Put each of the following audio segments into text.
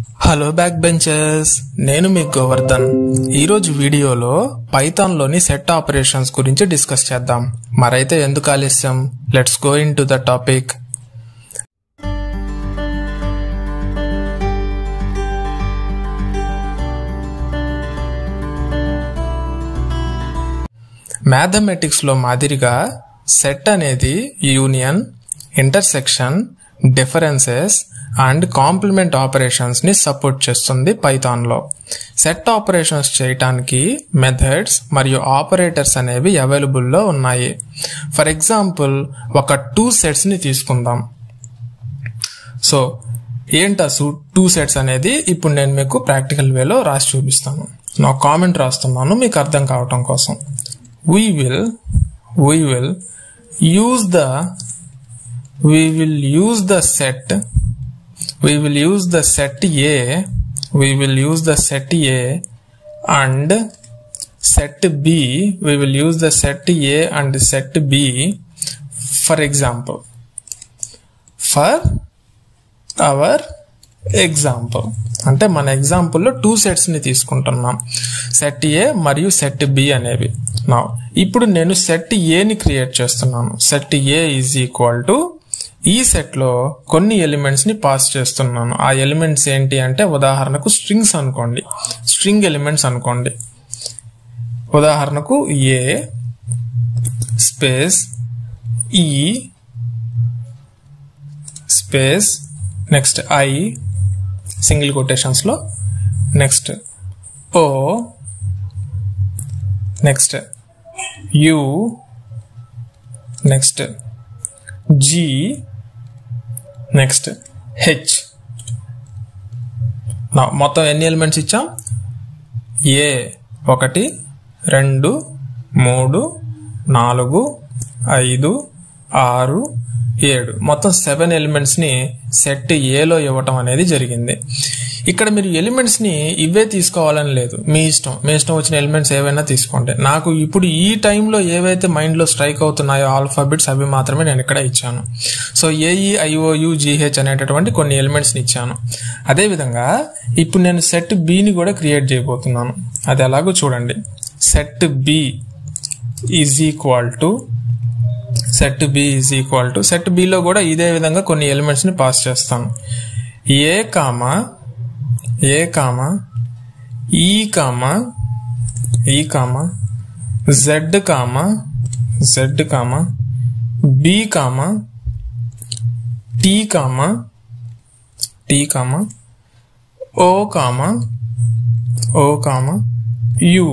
hello back benchers నేను మీ గోవర్ధన్ ఈరోజు వీడియోలో పైథాన్లోని సెట్ ఆపరేషన్స్ గురించి డిస్కస్ చేద్దాం మరైతే ఎందుకు ఆలస్యం let's go into the topic మ్యాథమెటిక్స్లో మాదిరిగా సెట్ అనేది union intersection differences and complement operations ని సపోర్ట్ చేస్తుంది పైథాన్లో సెట్ ఆపరేషన్స్ చేయటానికి మెథడ్స్ మరియు ఆపరేటర్స్ అనేవి అవైలబుల్లో ఉన్నాయి ఫర్ ఎగ్జాంపుల్ ఒక టూ సెట్స్ ని తీసుకుందాం సో ఏంటా టూ సెట్స్ అనేది ఇప్పుడు నేను మీకు ప్రాక్టికల్ వేలో రాసి చూపిస్తాను నా కామెంట్ రాస్తున్నాను మీకు అర్థం కావటం కోసం we will we will use the we will use the set we will use the set a we will use the set a and set b we will use the set a and set b for example for our example అంటే మన ఎగ్జాంపుల్లో two sets ని తీసుకుంటున్నాం set ఏ మరియు set B అనేవి నా ఇప్పుడు నేను set ఏని క్రియేట్ చేస్తున్నాను set A is equal to ఈ సెట్ లో కొన్ని ఎలిమెంట్స్ ని పాస్ చేస్తున్నాను ఆ ఎలిమెంట్స్ ఏంటి అంటే ఉదాహరణకు స్ట్రింగ్స్ అనుకోండి స్ట్రింగ్ ఎలిమెంట్స్ అనుకోండి ఉదాహరణకు A space E space next I single quotations లో next O next U next G next H నా మొత్తం ఎన్ని ఎలిమెంట్స్ ఇచ్చాం ఏ ఒకటి రెండు మూడు నాలుగు ఐదు ఆరు ఏడు మొత్తం సెవెన్ ఎలిమెంట్స్ ని సెట్ ఏలో ఇవ్వటం అనేది జరిగింది ఇక్కడ మీరు ఎలిమెంట్స్ ని ఇవే తీసుకోవాలని లేదు మీ ఇష్టం మీ ఇష్టం వచ్చిన ఎలిమెంట్స్ ఏవైనా తీసుకోండి నాకు ఇప్పుడు ఈ టైంలో ఏవైతే మైండ్ లో స్ట్రైక్ అవుతున్నాయో ఆల్ఫాబెట్స్ అవి మాత్రమే నేను ఇక్కడ ఇచ్చాను సో ఏఈ ఐఓయు జిహెచ్ అనేటటువంటి కొన్ని ఎలిమెంట్స్ ని ఇచ్చాను అదే విధంగా ఇప్పుడు నేను సెట్ బిని కూడా క్రియేట్ చేయబోతున్నాను అది ఎలాగో చూడండి set B is equal to set B is equal to set బిలో కూడా ఇదే విధంగా కొన్ని ఎలిమెంట్స్ ని పాస్ చేస్తాను A comma A comma E comma E comma Z comma Z comma B comma T comma T comma O comma O comma U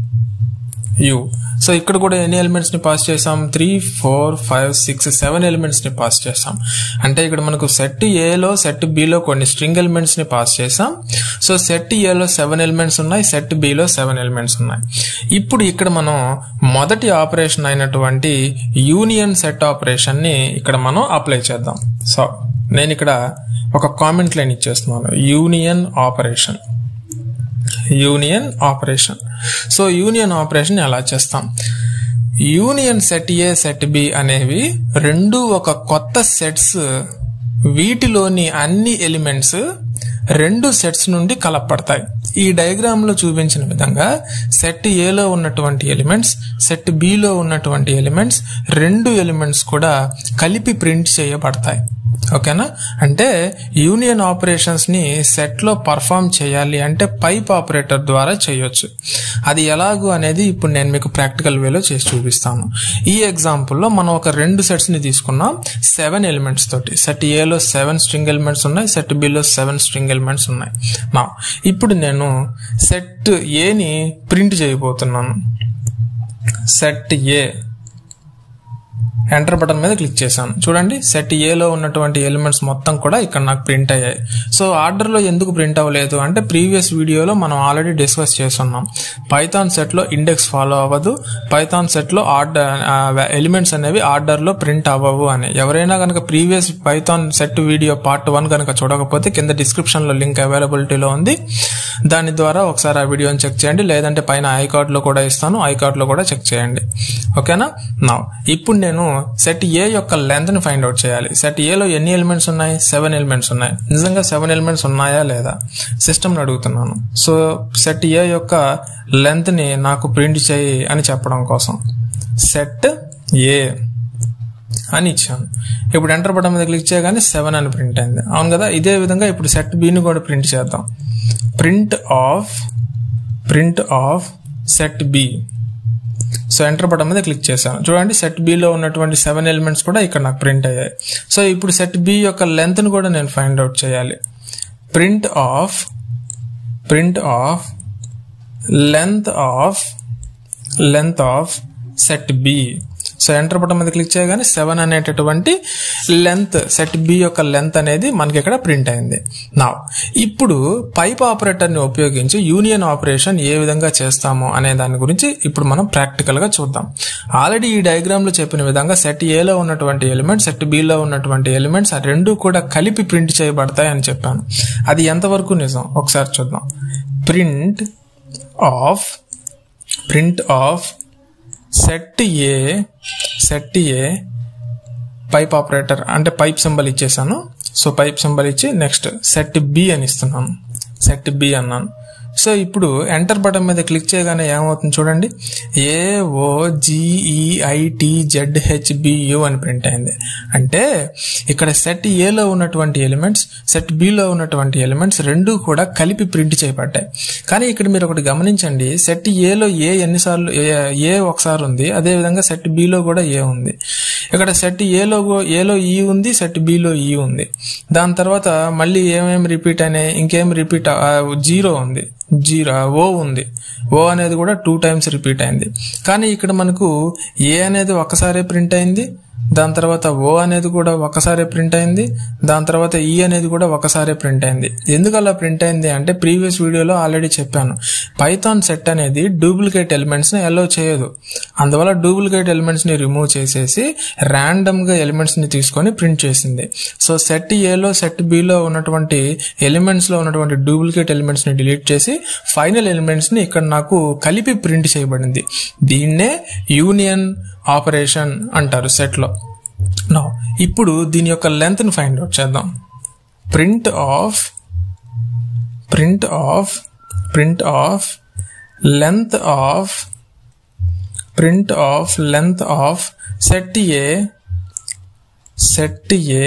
U so ఇక్కడ కూడా ఎన్ని ఎలిమెంట్స్ ని పాస్ చేసాం three four five six seven elements ని pass చేసాం అంటే ఇక్కడ మనకు సెట్ ఏలో సెట్ బిలో కొన్ని స్ట్రింగ్ ఎలిమెంట్స్ ని పాస్ చేసాం సో సెట్ ఏలో సెవెన్ ఎలిమెంట్స్ ఉన్నాయి సెట్ బిలో సెవెన్ ఎలిమెంట్స్ ఉన్నాయి ఇప్పుడు ఇక్కడ మనం మొదటి ఆపరేషన్ అయినటువంటి యూనియన్ సెట్ ఆపరేషన్ ని ఇక్కడ మనం అప్లై చేద్దాం సో నేను ఇక్కడ ఒక కామెంట్ లైన్ ఇచ్చేస్తున్నాను union operation union operation so union operation ఎలా చేస్తాం union set A set B అనేవి రెండు ఒక కొత్త సెట్స్ వీటిలోని అన్ని ఎలిమెంట్స్ రెండు సెట్స్ నుండి కలపడతాయి ఈ డయాగ్రామ్ లో చూపించిన విధంగా సెట్ ఏలో ఉన్నటువంటి ఎలిమెంట్స్ సెట్ బిలో ఉన్నటువంటి ఎలిమెంట్స్ రెండు ఎలిమెంట్స్ కూడా కలిపి ప్రింట్ చేయబడతాయి ఓకేనా అంటే యూనియన్ ఆపరేషన్స్ ని సెట్ లో పర్ఫామ్ చేయాలి అంటే పైప్ ఆపరేటర్ ద్వారా చేయొచ్చు అది ఎలాగూ అనేది ఇప్పుడు నేను మీకు ప్రాక్టికల్ వేలో చేసి చూపిస్తాను ఈ ఎగ్జాంపుల్లో మనం ఒక రెండు సెట్స్ ని తీసుకున్నాం సెవెన్ ఎలిమెంట్స్ తోటి సెట్ ఏలో సెవెన్ స్ట్రింగ్ ఎలిమెంట్స్ ఉన్నాయి సెట్ బిలో సెవెన్ స్ట్రింగ్ ఎలిమెంట్స్ ఉన్నాయి నా ఇప్పుడు నేను సెట్ ఏని ప్రింట్ చేయబోతున్నాను సెట్ ఏ ఎంటర్ బటన్ మీద క్లిక్ చేశాను చూడండి సెట్ ఏలో ఉన్నటువంటి ఎలిమెంట్స్ మొత్తం కూడా ఇక్కడ నాకు ప్రింట్ అయ్యాయి సో ఆర్డర్ లో ఎందుకు ప్రింట్ అవ్వలేదు అంటే ప్రీవియస్ వీడియోలో మనం ఆల్రెడీ డిస్కస్ చేస్తున్నాం పైథాన్ సెట్ లో ఇండెక్స్ ఫాలో అవ్వదు పైథాన్ సెట్ లో ఆర్డర్ ఎలిమెంట్స్ అనేవి ఆర్డర్ లో ప్రింట్ అవ్వవు అని ఎవరైనా కనుక previous Python set video part one కనుక చూడకపోతే కింద డిస్క్రిప్షన్ లో లింక్ అవైలబిలిటీలో ఉంది దాని ద్వారా ఒకసారి ఆ వీడియోని చెక్ చేయండి లేదంటే పైన ఐ కార్డ్ లో కూడా ఇస్తాను ఐ కార్డ్ లో కూడా చెక్ చేయండి ఓకేనా నా ఇప్పుడు నేను సెట్ ఏ యొక్క లెంత్ ని ఫైండ్ అవుట్ చేయాలి సెట్ ఏలో ఎన్ని ఎలిమెంట్స్ ఉన్నాయి సెవెన్ ఎలిమెంట్స్ ఉన్నాయి నిజంగా సెవెన్ ఎలిమెంట్స్ ఉన్నాయా లేదా సిస్టమ్ అడుగుతున్నాను సో సెట్ ఏ యొక్క లెంత్ ని నాకు ప్రింట్ చేయి అని చెప్పడం కోసం సెట్ ఏ అని ఇచ్చాను ఇప్పుడు ఎంటర్ బటన్ మీద క్లిక్ చేయగానే సెవెన్ అని ప్రింట్ అయింది అవును కదా ఇదే విధంగా ఇప్పుడు సెట్ బిని కూడా ప్రింట్ చేద్దాం print of print of set B so enter button మీద క్లిక్ చేశాను చూడండి సెట్ బిలో ఉన్నటువంటి సెవెన్ ఎలిమెంట్స్ కూడా ఇక్కడ నాకు ప్రింట్ అయ్యాయి సో ఇప్పుడు సెట్ బి యొక్క లెంత్ని కూడా నేను ఫైండ్ అవుట్ చేయాలి print of print of length of length of set B so enter button మీద క్లిక్ చేయగానే సెవెన్ అనేటటువంటి లెంత్ సెట్ బి యొక్క లెంత్ అనేది మనకి ఇక్కడ ప్రింట్ అయింది నా ఇప్పుడు పైప్ ఆపరేటర్ని ఉపయోగించి యూనియన్ ఆపరేషన్ ఏ విధంగా చేస్తాము అనే దాని గురించి ఇప్పుడు మనం ప్రాక్టికల్ గా చూద్దాం ఆల్రెడీ ఈ డయాగ్రామ్ లో చెప్పిన విధంగా సెట్ ఏలో ఉన్నటువంటి ఎలిమెంట్స్ సెట్ బిలో ఉన్నటువంటి ఎలిమెంట్స్ ఆ రెండు కూడా కలిపి ప్రింట్ చేయబడతాయి అని చెప్పాను అది ఎంతవరకు నిజం ఒకసారి చూద్దాం print of print of set A set A pipe operator అంటే పైప్ సింబల్ ఇచ్చేసాను సో పైప్ సింబల్ ఇచ్చి నెక్స్ట్ సెట్ బి అని ఇస్తున్నాను సెట్ బి అన్నాను సో ఇప్పుడు ఎంటర్ బటన్ మీద క్లిక్ చేయగానే ఏమవుతుంది చూడండి ఏ ఓ జిఈఐటి జెడ్ హెచ్బియు అని ప్రింట్ అయింది అంటే ఇక్కడ సెట్ ఏలో ఉన్నటువంటి ఎలిమెంట్స్ సెట్ బిలో ఉన్నటువంటి ఎలిమెంట్స్ రెండు కూడా కలిపి ప్రింట్ చేయబడ్డాయి కానీ ఇక్కడ మీరు ఒకటి గమనించండి సెట్ ఏలో ఏ ఎన్నిసార్లు ఏ- ఏ ఒకసారి ఉంది అదేవిధంగా సెట్ బిలో కూడా ఏ ఉంది ఇక్కడ సెట్ ఏలో ఏలో ఈ ఉంది సెట్ బిలో ఈ ఉంది దాని తర్వాత మళ్ళీ ఏమేమి రిపీట్ అయినాయి ఇంకేం రిపీట్ జీరో ఉంది జీరో ఓ ఉంది ఓ అనేది కూడా టూ టైమ్స్ రిపీట్ అయింది కానీ ఇక్కడ మనకు ఏ అనేది ఒక్కసారే ప్రింట్ అయింది దాని తర్వాత ఓ అనేది కూడా ఒకసారి ప్రింట్ అయింది దాని తర్వాత ఈ అనేది కూడా ఒకసారి ప్రింట్ అయింది ఎందుకు అలా ప్రింట్ అయింది అంటే ప్రీవియస్ వీడియోలో ఆల్రెడీ చెప్పాను పైథాన్ సెట్ అనేది డూప్లికేట్ ఎలిమెంట్స్ ని అలో చేయదు అందువల్ల డూప్లికేట్ ఎలిమెంట్స్ ని రిమూవ్ చేసేసి ర్యాండమ్ గా ఎలిమెంట్స్ ని తీసుకొని ప్రింట్ చేసింది సో సెట్ ఏలో సెట్ బిలో ఉన్నటువంటి ఎలిమెంట్స్ లో ఉన్నటువంటి డూప్లికేట్ ఎలిమెంట్స్ ని డిలీట్ చేసి ఫైనల్ ఎలిమెంట్స్ ని ఇక్కడ నాకు కలిపి ప్రింట్ చేయబడింది దీన్నే యూనియన్ ఆపరేషన్ అంటారు సెట్ లో నో ఇప్పుడు దీని యొక్క లెంత్ ని ఫైండ్ అవుట్ చేద్దాం print of print of print of length of print of length of set A set A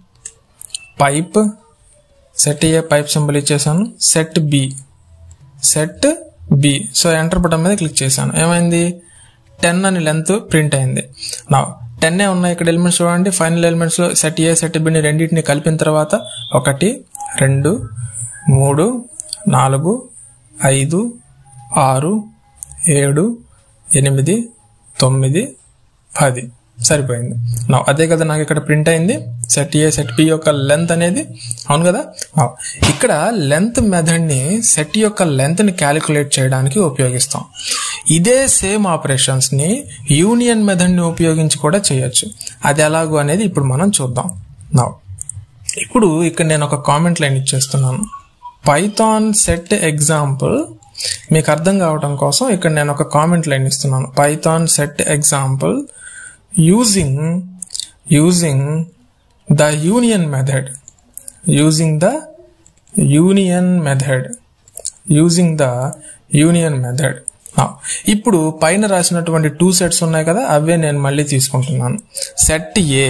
pipe set A pipe symbol ఇచ్చేసాను set B set B so enter button మీద click చేశాను ఏమైంది ten అని length print అయింది నా ten ఉన్నాయి ఇక్కడ elements చూడండి ఫైనల్ ఎలిమెంట్స్ లో సెట్ ఏ సెట్ బిని రెండింటిని కలిపిన తర్వాత ఒకటి రెండు మూడు నాలుగు ఐదు ఆరు ఏడు ఎనిమిది తొమ్మిది పది సరిపోయింది నా అదే కదా నాకు ఇక్కడ ప్రింట్ అయింది సెట్ ఏ సెట్ బి యొక్క లెంత్ అనేది అవును కదా Now, ఇక్కడ లెంత్ మెథడ్ ని సెట్ యొక్క లెంత్ ని క్యాలిక్యులేట్ చేయడానికి ఉపయోగిస్తాం ఇదే సేమ్ ఆపరేషన్స్ ని యూనియన్ మెథడ్ ని ఉపయోగించి కూడా చేయొచ్చు అది ఎలాగో అనేది ఇప్పుడు మనం చూద్దాం నా ఇప్పుడు ఇక్కడ నేను ఒక కామెంట్ లైన్ ఇచ్చేస్తున్నాను పైథాన్ సెట్ ఎగ్జాంపుల్ మీకు అర్థం కావడం కోసం ఇక్కడ నేను ఒక కామెంట్ లైన్ ఇస్తున్నాను Python set example using using the union method using the union method using the union method ఇప్పుడు పైన రాసినటువంటి టూ సెట్స్ ఉన్నాయి కదా అవే నేను మళ్ళీ తీసుకుంటున్నాను సెట్ ఏ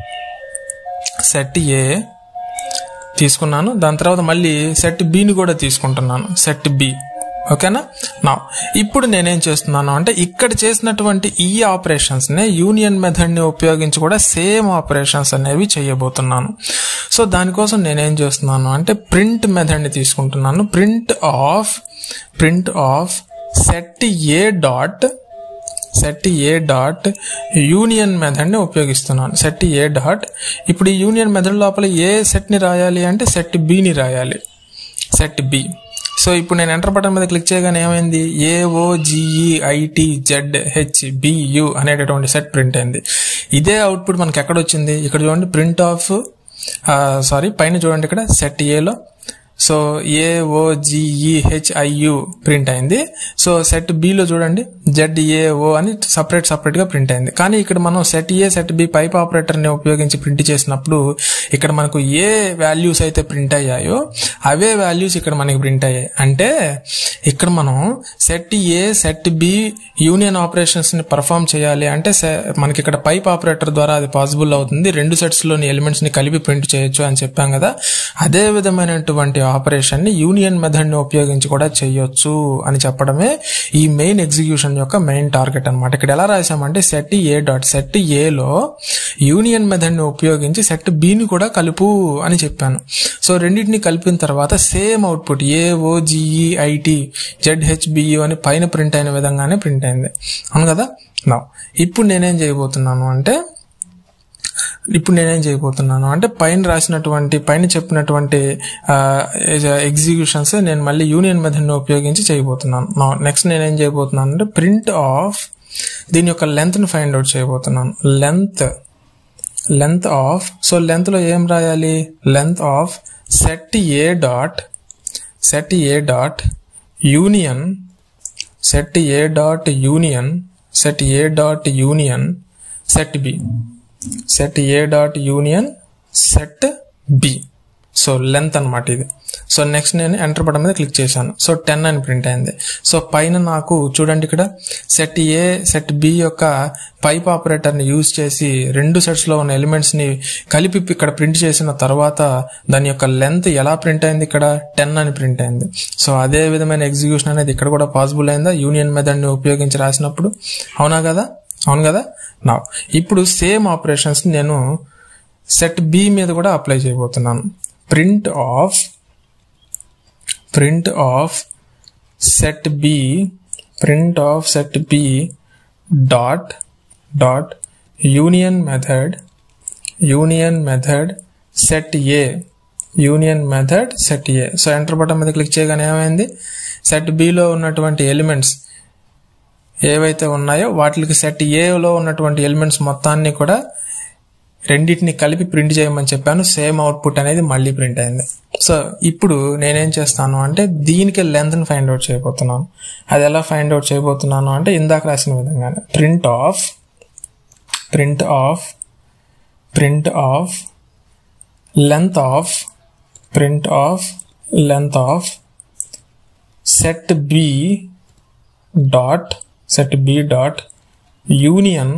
సెట్ ఏ తీసుకున్నాను దాని తర్వాత మళ్ళీ సెట్ బిని కూడా తీసుకుంటున్నాను సెట్ బి ఓకేనా నా ఇప్పుడు నేనేం చేస్తున్నాను అంటే ఇక్కడ చేసినటువంటి ఈ ఆపరేషన్స్ నే యూనియన్ మెథడ్ ని ఉపయోగించి కూడా సేమ్ ఆపరేషన్స్ అనేవి చేయబోతున్నాను సో దానికోసం నేనేం చేస్తున్నాను అంటే ప్రింట్ మెథడ్ ని తీసుకుంటున్నాను print of print of set A dot set A dot union method ని ఉపయోగిస్తున్నాను సెట్ ఏ డాట్ ఇప్పుడు ఈ యూనియన్ మెథడ్ లోపల ఏ సెట్ ని రాయాలి అంటే సెట్ బిని రాయాలి సెట్ బి సో ఇప్పుడు నేను ఎంటర్ బటన్ మీద క్లిక్ చేయగానే ఏమైంది ఏఓజిఈఐటి జెడ్ హెచ్ బియు అనేటటువంటి సెట్ ప్రింట్ అయింది ఇదే అవుట్పుట్ మనకి ఎక్కడ వచ్చింది ఇక్కడ చూడండి ప్రింట్ ఆఫ్ సారీ పైన చూడండి ఇక్కడ సెట్ ఏలో సో ఏఓజిఈహెచ్ఐయు ప్రింట్ అయింది సో సెట్ బిలో చూడండి జెడ్ఏఓ అని సపరేట్ సపరేట్ గా ప్రింట్ అయింది కానీ ఇక్కడ మనం set A set B pipe operator ని ఉపయోగించి ప్రింట్ చేసినప్పుడు ఇక్కడ మనకు ఏ వాల్యూస్ అయితే ప్రింట్ అయ్యాయో అవే వాల్యూస్ ఇక్కడ మనకి ప్రింట్ అయ్యాయి అంటే ఇక్కడ మనం set A set B union operations ని పర్ఫామ్ చేయాలి అంటే se- మనకి ఇక్కడ పైప్ ఆపరేటర్ ద్వారా అది పాసిబుల్ అవుతుంది రెండు సెట్స్ లోని ఎలిమెంట్స్ ని కలిపి ప్రింట్ చేయొచ్చు అని చెప్పాం కదా అదే విధమైనటువంటి ఆపరేషన్ ని యూనియన్ మెథడ్ ని ఉపయోగించి కూడా చేయొచ్చు అని చెప్పడమే ఈ మెయిన్ ఎగ్జిక్యూషన్ యొక్క మెయిన్ టార్గెట్ అన్నమాట ఇక్కడ ఎలా రాసామంటే సెట్ ఏ డాట్ సెట్ ఏలో యూనియన్ మెథడ్ ని ఉపయోగించి సెట్ బిని కూడా కలుపు అని చెప్పాను సో రెండింటిని కలిపిన తర్వాత same output A O G E I T Z H B U అని పైన ప్రింట్ అయిన విధంగానే ప్రింట్ అయింది అవును కదా నా ఇప్పుడు నేనేం చేయబోతున్నాను అంటే ఇప్పుడు నేనేం చేయబోతున్నాను అంటే పైన రాసినటువంటి పైన చెప్పినటువంటి ఎగ్జిక్యూషన్స్ నేను మళ్ళీ యూనియన్ మెథడ్ని ఉపయోగించి చేయబోతున్నాను నెక్స్ట్ నేనేం చేయబోతున్నాను అంటే ప్రింట్ ఆఫ్ దీని యొక్క లెంత్ని ఫైండ్ అవుట్ చేయబోతున్నాను లెంత్ లెంత్ ఆఫ్ సో లెంత్లో ఏం రాయాలి length of set A dot set A dot union set A dot union set A dot union set B set A dot union set B so length అనమాట ఇది so next నేను enter button మీద click చేశాను so ten అని print అయింది so పైన నాకు చూడండి ఇక్కడ సెట్ ఏ సెట్ బి యొక్క పైప్ ఆపరేటర్ని యూజ్ చేసి రెండు sets లో ఉన్న ఎలిమెంట్స్ ని కలిపి ఇక్కడ ప్రింట్ చేసిన తర్వాత దాని యొక్క లెంత్ ఎలా ప్రింట్ అయింది ఇక్కడ టెన్ అని ప్రింట్ అయింది సో అదే విధమైన ఎగ్జిక్యూషన్ అనేది ఇక్కడ కూడా పాసిబుల్ అయిందా యూనియన్ మెథడ్ ని ఉపయోగించి రాసినప్పుడు అవునా కదా అవును కదా నా ఇప్పుడు సేమ్ ఆపరేషన్స్ నేను సెట్ బి మీద కూడా అప్లై చేయబోతున్నాను print of print of set B print of set B dot dot union method union method set A union method set A so enter button మీద క్లిక్ చేయగానే ఏమైంది set బిలో ఉన్నటువంటి elements ఏవైతే ఉన్నాయో వాటికి సెట్ ఏలో ఉన్నటువంటి ఎలిమెంట్స్ మొత్తాన్ని కూడా రెండింటిని కలిపి ప్రింట్ చేయమని చెప్పాను సేమ్ అవుట్పుట్ అనేది మళ్ళీ ప్రింట్ అయింది సో ఇప్పుడు నేనేం చేస్తాను అంటే దీనికి లెంత్ని ఫైండ్ అవుట్ చేయబోతున్నాను అది ఎలా ఫైండ్ అవుట్ చేయబోతున్నాను అంటే ఇందాక రాసిన విధంగానే print of print of print of length of print of length of set B dot set B dot union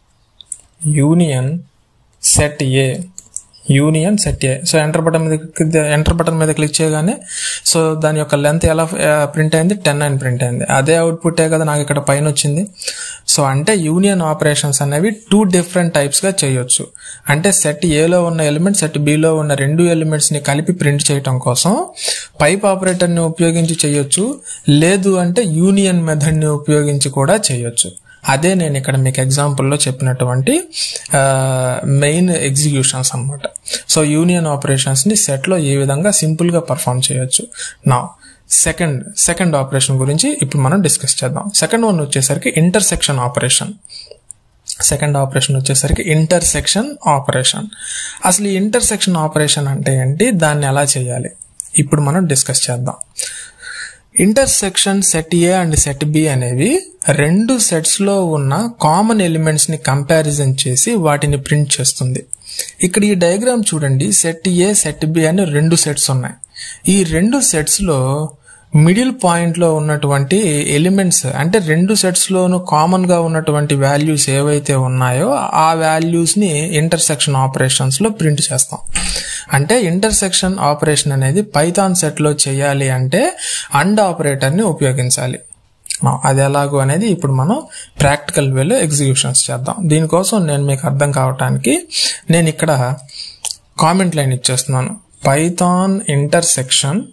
union set A union set A so enter button మీద enter button మీద click చేయగానే so దాని యొక్క length ఎలా print అయింది ten అని print అయింది అదే అవుట్పుటే కదా నాకు ఇక్కడ పైన వచ్చింది సో అంటే యూనియన్ ఆపరేషన్స్ అనేవి టూ డిఫరెంట్ టైప్స్ గా చేయొచ్చు అంటే సెట్ ఏలో ఉన్న ఎలిమెంట్ సెట్ బిలో ఉన్న రెండు ఎలిమెంట్స్ ని కలిపి ప్రింట్ చేయటం కోసం పైప్ ఆపరేటర్ ని ఉపయోగించి చేయొచ్చు లేదు అంటే యూనియన్ మెథడ్ ని ఉపయోగించి కూడా చేయొచ్చు అదే నేను ఇక్కడ మీకు ఎగ్జాంపుల్లో చెప్పినటువంటి మెయిన్ ఎగ్జిక్యూషన్స్ అన్నమాట సో యూనియన్ ఆపరేషన్స్ ని సెట్ లో ఏ విధంగా సింపుల్ గా పర్ఫామ్ చేయొచ్చు నా సెకండ్ సెకండ్ ఆపరేషన్ గురించి ఇప్పుడు మనం డిస్కస్ చేద్దాం సెకండ్ వన్ వచ్చేసరికి ఇంటర్సెక్షన్ ఆపరేషన్ సెకండ్ ఆపరేషన్ వచ్చేసరికి ఇంటర్సెక్షన్ ఆపరేషన్ అసలు ఈ ఇంటర్సెక్షన్ ఆపరేషన్ అంటే ఏంటి దాన్ని ఎలా చేయాలి ఇప్పుడు మనం డిస్కస్ చేద్దాం intersection set A and set B అనేవి రెండు సెట్స్ లో ఉన్న కామన్ ఎలిమెంట్స్ ని కంపారిజన్ చేసి వాటిని ప్రింట్ చేస్తుంది ఇక్కడ ఈ డయాగ్రామ్ చూడండి సెట్ ఏ సెట్ బి అని రెండు సెట్స్ ఉన్నాయి ఈ రెండు సెట్స్ లో మిడిల్ పాయింట్ లో ఉన్నటువంటి ఎలిమెంట్స్ అంటే రెండు సెట్స్ లోను కామన్ గా ఉన్నటువంటి వాల్యూస్ ఏవైతే ఉన్నాయో ఆ వాల్యూస్ ని ఇంటర్సెక్షన్ ఆపరేషన్స్ లో ప్రింట్ చేస్తాం అంటే ఇంటర్సెక్షన్ ఆపరేషన్ అనేది పైథాన్ సెట్ లో చేయాలి అంటే అండ్ ఆపరేటర్ ని ఉపయోగించాలి ఆ, అది ఎలాగో అనేది ఇప్పుడు మనం ప్రాక్టికల్ వేలో ఎగ్జిక్యూషన్స్ చేద్దాం దీనికోసం నేను మీకు అర్థం కావటానికి నేను ఇక్కడ కామెంట్ లైన్ ఇచ్చేస్తున్నాను Python intersection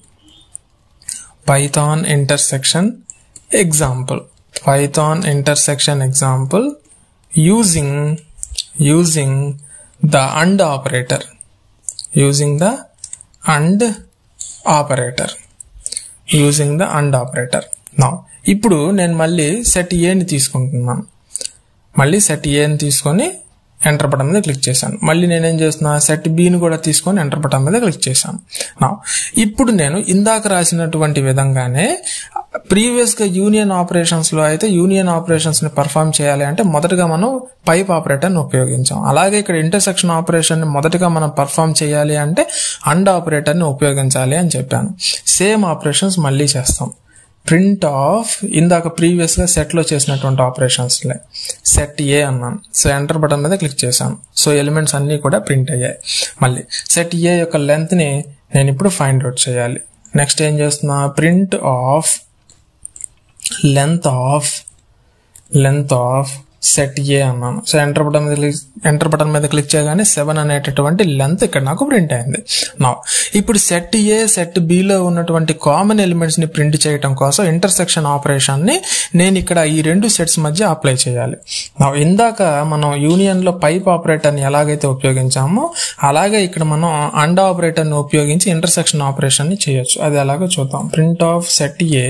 python intersection example python intersection example using using the and operator using the and operator using the and operator now ఇప్పుడు నేను మళ్ళీ సెట్ ఏని తీసుకుంటున్నాను మళ్ళీ సెట్ ఏని తీసుకొని ఎంటర్ బటన్ మీద క్లిక్ చేశాను మళ్ళీ నేనేం చేస్తున్నా సెట్ బిని కూడా తీసుకొని ఎంటర్ బటన్ మీద క్లిక్ చేశాను నా ఇప్పుడు నేను ఇందాక రాసినటువంటి విధంగానే ప్రీవియస్ గా యూనియన్ ఆపరేషన్స్ లో అయితే యూనియన్ ఆపరేషన్స్ ని పర్ఫామ్ చేయాలి అంటే మొదటగా మనం పైప్ ఆపరేటర్ ని ఉపయోగించాం అలాగే ఇక్కడ ఇంటర్సెక్షన్ ఆపరేషన్ ని మొదటగా మనం పర్ఫామ్ చేయాలి అంటే అండ్ ఆపరేటర్ ని ఉపయోగించాలి అని చెప్పాను సేమ్ ఆపరేషన్స్ మళ్ళీ చేస్తాం ప్రింట్ ఆఫ్ ఇందాక ప్రీవియస్ గా సెట్ లో చేసినటువంటి ఆపరేషన్స్ లే సెట్ ఏ అన్నాను సో ఎంటర్ బటన్ మీద క్లిక్ చేశాను సో ఎలిమెంట్స్ అన్ని కూడా ప్రింట్ అయ్యాయి మళ్ళీ సెట్ ఏ యొక్క లెంత్ ని నేను ఇప్పుడు ఫైండ్ అవుట్ చేయాలి నెక్స్ట్ ఏం చేస్తున్నా print of length of length of set A అన్నాను సో ఎంటర్ బటన్ మీద క్లిక్ ఎంటర్ బటన్ మీద క్లిక్ చేయగానే సెవెన్ అనేటటువంటి లెంత్ ఇక్కడ నాకు ప్రింట్ అయింది నా ఇప్పుడు సెట్ ఏ సెట్ బిలో ఉన్నటువంటి కామన్ ఎలిమెంట్స్ ని ప్రింట్ చేయడం కోసం ఇంటర్సెక్షన్ ఆపరేషన్ ని నేను ఇక్కడ ఈ రెండు సెట్స్ మధ్య అప్లై చేయాలి నా ఇందాక మనం యూనియన్ లో పైప్ ఆపరేటర్ ని ఎలాగైతే ఉపయోగించామో అలాగే ఇక్కడ మనం అండ్ ఆపరేటర్ ని ఉపయోగించి ఇంటర్సెక్షన్ ఆపరేషన్ ని చేయొచ్చు అది ఎలాగో చూద్దాం print of set A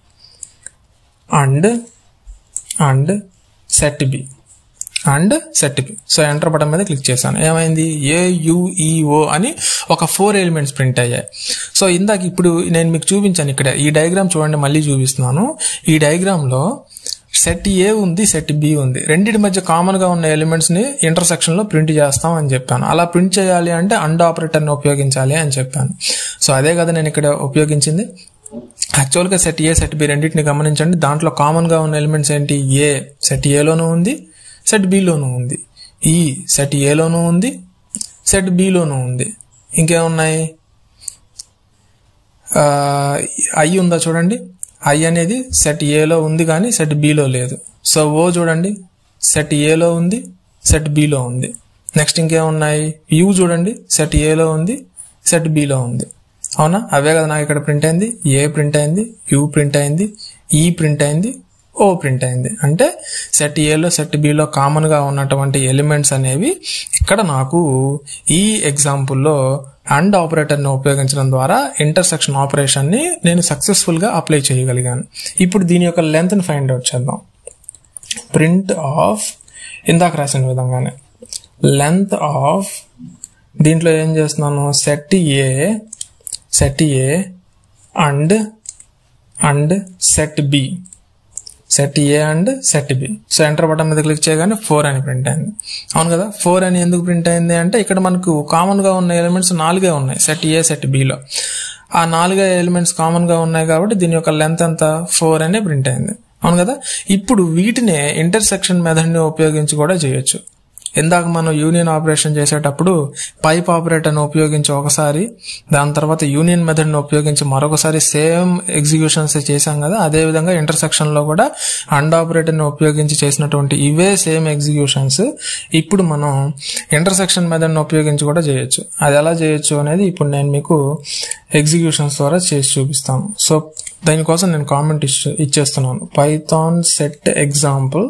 and and set B and set B so enter button మీద క్లిక్ చేశాను ఏమైంది ఏయుఈఓ అని ఒక ఫోర్ ఎలిమెంట్స్ ప్రింట్ అయ్యాయి సో ఇందాక ఇప్పుడు నేను మీకు చూపించాను ఇక్కడ ఈ డయాగ్రామ్ చూడండి మళ్ళీ చూపిస్తున్నాను ఈ డయాగ్రామ్ లో సెట్ ఏ ఉంది సెట్ బి ఉంది రెండింటి మధ్య కామన్ గా ఉన్న ఎలిమెంట్స్ ని ఇంటర్సెక్షన్ లో ప్రింట్ చేస్తాం అని చెప్పాను అలా ప్రింట్ చేయాలి అంటే అండ్ ఆపరేటర్ ని ఉపయోగించాలి అని చెప్పాను సో అదే కదా నేను ఇక్కడ ఉపయోగించింది యాక్చువల్గా సెట్ ఏ సెట్ బి రెండింటిని గమనించండి దాంట్లో కామన్గా ఉన్న ఎలిమెంట్స్ ఏంటి ఏ సెట్ ఏలోనూ ఉంది సెట్ బిలోనూ ఉంది ఈ సెట్ ఏలోనూ ఉంది సెట్ బిలోనూ ఉంది ఇంకేమున్నాయి ఐ ఉందా చూడండి ఐ అనేది సెట్ ఏలో ఉంది కానీ సెట్ బిలో లేదు సో ఓ చూడండి సెట్ ఏలో ఉంది సెట్ బిలో ఉంది నెక్స్ట్ ఇంకేమున్నాయి యూ చూడండి సెట్ ఏలో ఉంది సెట్ బిలో ఉంది అవునా అవే కదా నాకు ఇక్కడ ప్రింట్ అయింది ఏ ప్రింట్ అయింది యూ ప్రింట్ అయింది ఈ ప్రింట్ అయింది ఓ ప్రింట్ అయింది అంటే సెట్ ఏలో సెట్ బిలో కామన్గా ఉన్నటువంటి ఎలిమెంట్స్ అనేవి ఇక్కడ నాకు ఈ ఎగ్జాంపుల్లో అండ్ ఆపరేటర్ని ఉపయోగించడం ద్వారా ఇంటర్సెక్షన్ ఆపరేషన్ని నేను సక్సెస్ఫుల్గా అప్లై చేయగలిగాను ఇప్పుడు దీని యొక్క లెంత్ని ఫైండ్ అవుట్ చేద్దాం ప్రింట్ ఆఫ్ ఇందాక రాసిన విధంగానే లెంత్ ఆఫ్ దీంట్లో ఏం చేస్తున్నాను set A set A and and set B set A and set B so enter button మీద క్లిక్ చేయగానే ఫోర్ అని ప్రింట్ అయింది అవును కదా ఫోర్ అని ఎందుకు ప్రింట్ అయింది అంటే ఇక్కడ మనకు కామన్ గా ఉన్న ఎలిమెంట్స్ నాలుగే ఉన్నాయి సెట్ ఏ సెట్ బిలో ఆ నాలుగే ఎలిమెంట్స్ కామన్ గా ఉన్నాయి కాబట్టి దీని యొక్క లెంత్ ఎంత ఫోర్ అనే ప్రింట్ అయింది అవును కదా ఇప్పుడు వీటినే ఇంటర్సెక్షన్ మెథడ్ ని ఉపయోగించి కూడా చేయొచ్చు ఇందాక మనం యూనియన్ ఆపరేషన్ చేసేటప్పుడు పైప్ ఆపరేటర్ని ఉపయోగించి ఒకసారి దాని తర్వాత యూనియన్ మెథడ్ని ఉపయోగించి మరొకసారి సేమ్ ఎగ్జిక్యూషన్స్ చేశాం కదా అదే విధంగా ఇంటర్సెక్షన్ లో కూడా అండ్ ఆపరేటర్ని ఉపయోగించి చేసినటువంటి ఇవే సేమ్ ఎగ్జిక్యూషన్స్ ఇప్పుడు మనం ఇంటర్సెక్షన్ మెథడ్ని ఉపయోగించి కూడా చేయొచ్చు అది ఎలా చేయొచ్చు అనేది ఇప్పుడు నేను మీకు ఎగ్జిక్యూషన్స్ ద్వారా చేసి చూపిస్తాను సో దానికోసం నేను కామెంట్ ఇచ్చేస్తున్నాను Python set example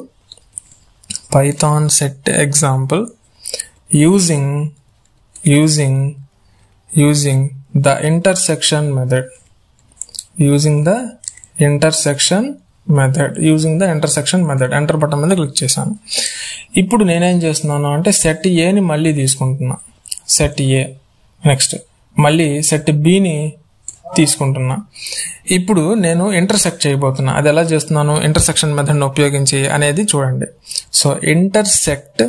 python set example using using using the intersection method using the intersection method using the intersection method enter button మీద క్లిక్ చేశాను ఇప్పుడు నేనేం చేస్తున్నాను అంటే సెట్ ఏని మళ్ళీ తీసుకుంటున్నా సెట్ ఏ నెక్స్ట్ మళ్ళీ సెట్ బిని తీసుకుంటున్నా ఇప్పుడు నేను ఇంటర్సెక్ట్ చేయబోతున్నా అది ఎలా చేస్తున్నాను ఇంటర్సెక్షన్ మెథడ్ని ఉపయోగించి అనేది చూడండి సో ఇంటర్సెక్ట్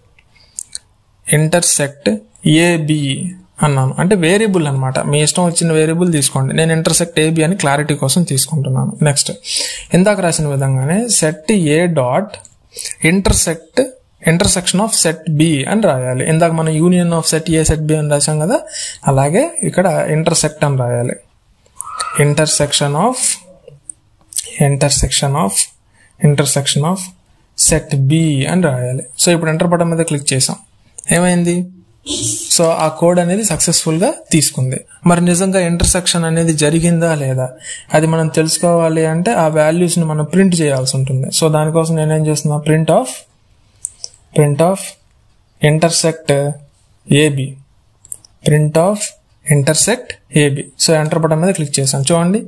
ఇంటర్సెక్ట్ ఏబి అన్నాను అంటే వేరియబుల్ అనమాట మీ ఇష్టం వచ్చిన వేరియబుల్ తీసుకోండి నేను ఇంటర్సెక్ట్ ఏబి అని క్లారిటీ కోసం తీసుకుంటున్నాను నెక్స్ట్ ఇందాక రాసిన విధంగానే set A dot intersect intersection of set B అని రాయాలి ఇందాక మనం union of set A set B అని రాసాం కదా అలాగే ఇక్కడ ఇంటర్సెక్ట్ అని రాయాలి intersection of intersection of intersection of set B అని రాయాలి సో ఇప్పుడు ఎంటర్ బటన్ మీద క్లిక్ చేసాం ఏమైంది సో ఆ కోడ్ అనేది సక్సెస్ఫుల్ గా తీసుకుంది మరి నిజంగా ఇంటర్సెక్షన్ అనేది జరిగిందా లేదా అది మనం తెలుసుకోవాలి అంటే ఆ వాల్యూస్ ని మనం ప్రింట్ చేయాల్సి ఉంటుంది సో దానికోసం నేనేం చేస్తున్నా print of print of intersect AB print of intersect AB so enter button మీద క్లిక్ చేశాను చూడండి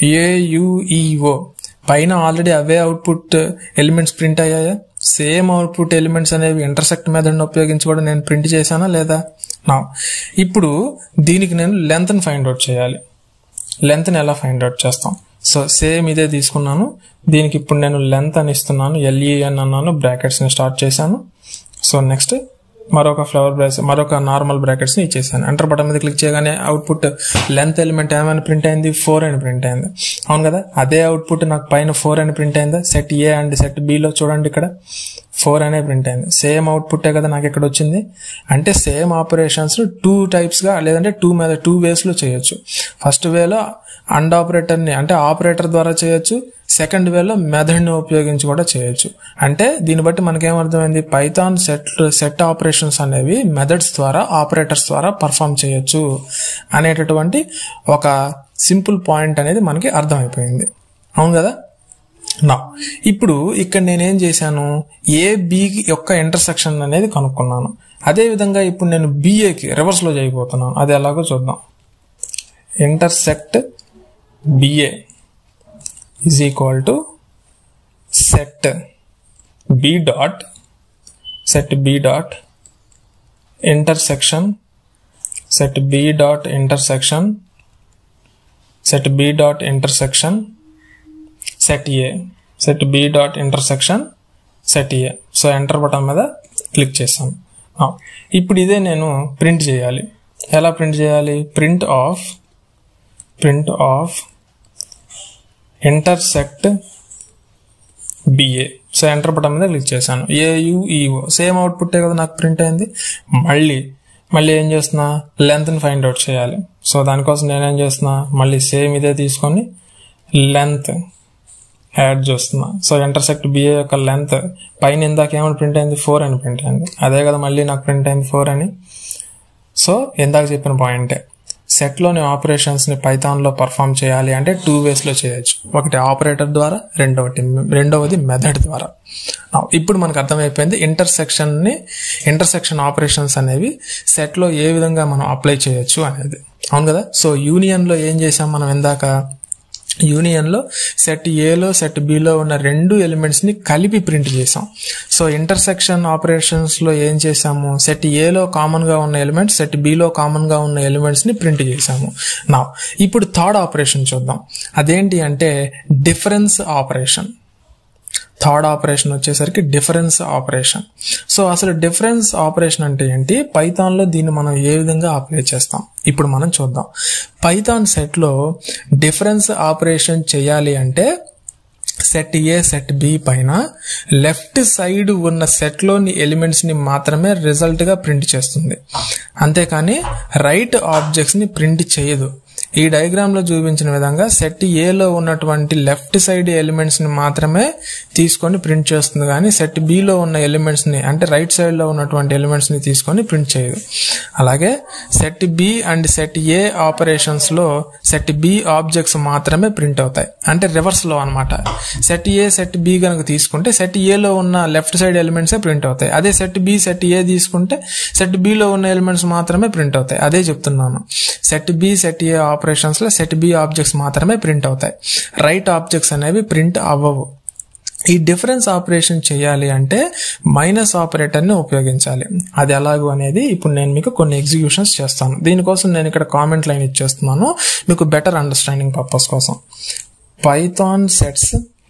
ఏయుఈఓ పైన ఆల్రెడీ అవే అవుట్పుట్ ఎలిమెంట్స్ ప్రింట్ అయ్యాయా సేమ్ అవుట్పుట్ ఎలిమెంట్స్ అనేవి ఇంటర్సెక్ట్ మెథడ్ ఉపయోగించి కూడా నేను ప్రింట్ చేశానా లేదా నా ఇప్పుడు దీనికి నేను లెంత్ని ఫైండ్ అవుట్ చేయాలి లెంత్ని ఎలా ఫైండ్ అవుట్ చేస్తాం సో సేమ్ ఇదే తీసుకున్నాను దీనికి ఇప్పుడు నేను లెంత్ అని ఇస్తున్నాను ఎల్ఈఎన్ అన్నాను బ్రాకెట్స్ని స్టార్ట్ చేశాను సో నెక్స్ట్ మరొక ఫ్లవర్ బ్రాకెట్స్ మరొక నార్మల్ బ్రాకెట్స్ని ఇచ్చేసాను ఎంటర్ బటన్ మీద క్లిక్ చేయగానే అవుట్పుట్ లెంత్ ఎలిమెంట్ ఏమైనా ప్రింట్ అయింది ఫోర్ అని ప్రింట్ అయింది అవును కదా అదే అవుట్పుట్ నాకు పైన ఫోర్ అని ప్రింట్ అయిందా సెట్ ఏ అండ్ సెట్ బిలో చూడండి ఇక్కడ ఫోర్ అనే ప్రింట్ అయింది సేమ్ అవుట్పుట్టే కదా నాకు ఇక్కడ వచ్చింది అంటే సేమ్ ఆపరేషన్స్ టూ టైప్స్గా లేదంటే టూ మీద టూ వేస్లో చేయొచ్చు ఫస్ట్ వేలో అండ్ ఆపరేటర్ని అంటే ఆపరేటర్ ద్వారా చేయొచ్చు సెకండ్ వేలో మెథడ్ని ఉపయోగించి కూడా చేయొచ్చు అంటే దీన్ని బట్టి మనకేమర్థమైంది పైథాన్ సెట్ సెట్ ఆపరేషన్స్ అనేవి మెథడ్స్ ద్వారా ఆపరేటర్స్ ద్వారా పర్ఫామ్ చేయొచ్చు అనేటటువంటి ఒక సింపుల్ పాయింట్ అనేది మనకి అర్థమైపోయింది అవును కదా నా ఇప్పుడు ఇక్కడ నేనేం చేశాను ఏ బి యొక్క ఇంటర్సెక్షన్ అనేది కనుక్కున్నాను అదే విధంగా ఇప్పుడు నేను బిఏకి రివర్స్లో చేయబోతున్నాను అది ఎలాగో చూద్దాం intersect BA is equal to set B dot set B dot intersection set B dot intersection set B dot intersection set A set B dot intersection set A so enter button మీద click చేస్తాను ఆ, ఇప్పుడు ఇదే నేను print చేయాలి ఎలా print చేయాలి print of print of intersect BA so enter button మీద క్లిక్ చేశాను ఏయుఈఓ సేమ్ అవుట్పుట్టే కదా నాకు ప్రింట్ అయింది మళ్ళీ మళ్ళీ ఏం చేస్తున్నా లెంత్ని ఫైండ్ అవుట్ చేయాలి సో దానికోసం నేనేం చేస్తున్నా మళ్ళీ సేమ్ ఇదే తీసుకొని లెంత్ యాడ్ చేస్తున్నా సో ఇంటర్సెక్ట్ బిఏ యొక్క లెంత్ పైన ఇందాక ఏమైనా ప్రింట్ అయింది ఫోర్ అని ప్రింట్ అయింది అదే కదా మళ్ళీ నాకు ప్రింట్ అయింది ఫోర్ అని సో ఇందాక చెప్పిన పాయింటే సెట్లోని ఆపరేషన్స్ని పైథాన్లో పర్ఫామ్ చేయాలి అంటే టూ వేస్లో చేయొచ్చు ఒకటి ఆపరేటర్ ద్వారా రెండవది రెండవది మెథడ్ ద్వారా Now, ఇప్పుడు మనకు అర్థమైపోయింది ఇంటర్సెక్షన్ని ఇంటర్సెక్షన్ ఆపరేషన్స్ అనేవి సెట్లో ఏ విధంగా మనం అప్లై చేయొచ్చు అనేది అవును కదా సో యూనియన్లో ఏం చేసాం మనం ఇందాక యూనియన్లో సెట్ ఏలో సెట్ బిలో ఉన్న రెండు ఎలిమెంట్స్ని కలిపి ప్రింట్ చేసాం సో ఇంటర్సెక్షన్ ఆపరేషన్స్లో ఏం చేసాము సెట్ ఏలో కామన్గా ఉన్న ఎలిమెంట్స్ సెట్ బిలో కామన్గా ఉన్న ఎలిమెంట్స్ని ప్రింట్ చేసాము నా ఇప్పుడు థర్డ్ ఆపరేషన్ చూద్దాం అదేంటి అంటే డిఫరెన్స్ ఆపరేషన్ థర్డ్ ఆపరేషన్ వచ్చేసరికి డిఫరెన్స్ ఆపరేషన్ సో అసలు డిఫరెన్స్ ఆపరేషన్ అంటే ఏంటి పైథాన్లో దీన్ని మనం ఏ విధంగా అప్లై చేస్తాం ఇప్పుడు మనం చూద్దాం పైథాన్ సెట్లో డిఫరెన్స్ ఆపరేషన్ చేయాలి అంటే సెట్ ఏ సెట్ బి పైన లెఫ్ట్ సైడ్ ఉన్న సెట్లోని ఎలిమెంట్స్ని మాత్రమే రిజల్ట్గా ప్రింట్ చేస్తుంది అంతేకాని రైట్ ఆబ్జెక్ట్స్ని ప్రింట్ చేయదు ఈ డయాగ్రామ్ లో చూపించిన విధంగా సెట్ ఏలో ఉన్నటువంటి లెఫ్ట్ సైడ్ ఎలిమెంట్స్ ని మాత్రమే తీసుకొని ప్రింట్ చేస్తుంది కానీ సెట్ బిలో ఉన్న ఎలిమెంట్స్ ని అంటే రైట్ సైడ్ లో ఉన్నటువంటి ఎలిమెంట్స్ ని తీసుకొని ప్రింట్ చేయదు అలాగే set B and set A operations లో సెట్ బి ఆబ్జెక్ట్స్ మాత్రమే ప్రింట్ అవుతాయి అంటే రివర్స్ లో అనమాట సెట్ ఏ సెట్ బి కనుక తీసుకుంటే సెట్ ఏలో ఉన్న లెఫ్ట్ సైడ్ ఎలిమెంట్సే ప్రింట్ అవుతాయి అదే సెట్ బి సెట్ ఏ తీసుకుంటే సెట్ బిలో ఉన్న ఎలిమెంట్స్ మాత్రమే ప్రింట్ అవుతాయి అదే చెప్తున్నాను set B set A operations లో సెట్ బి ఆబ్జెక్ట్స్ మాత్రమే ప్రింట్ అవుతాయి రైట్ ఆబ్జెక్ట్స్ అనేవి ప్రింట్ అవ్వవు ఈ డిఫరెన్స్ ఆపరేషన్ చేయాలి అంటే మైనస్ ఆపరేటర్ని ఉపయోగించాలి అది ఎలాగో అనేది ఇప్పుడు నేను మీకు కొన్ని ఎగ్జిక్యూషన్స్ చేస్తాను దీనికోసం నేను ఇక్కడ కామెంట్ లైన్ ఇచ్చేస్తున్నాను మీకు బెటర్ అండర్స్టాండింగ్ పర్పస్ కోసం Python sets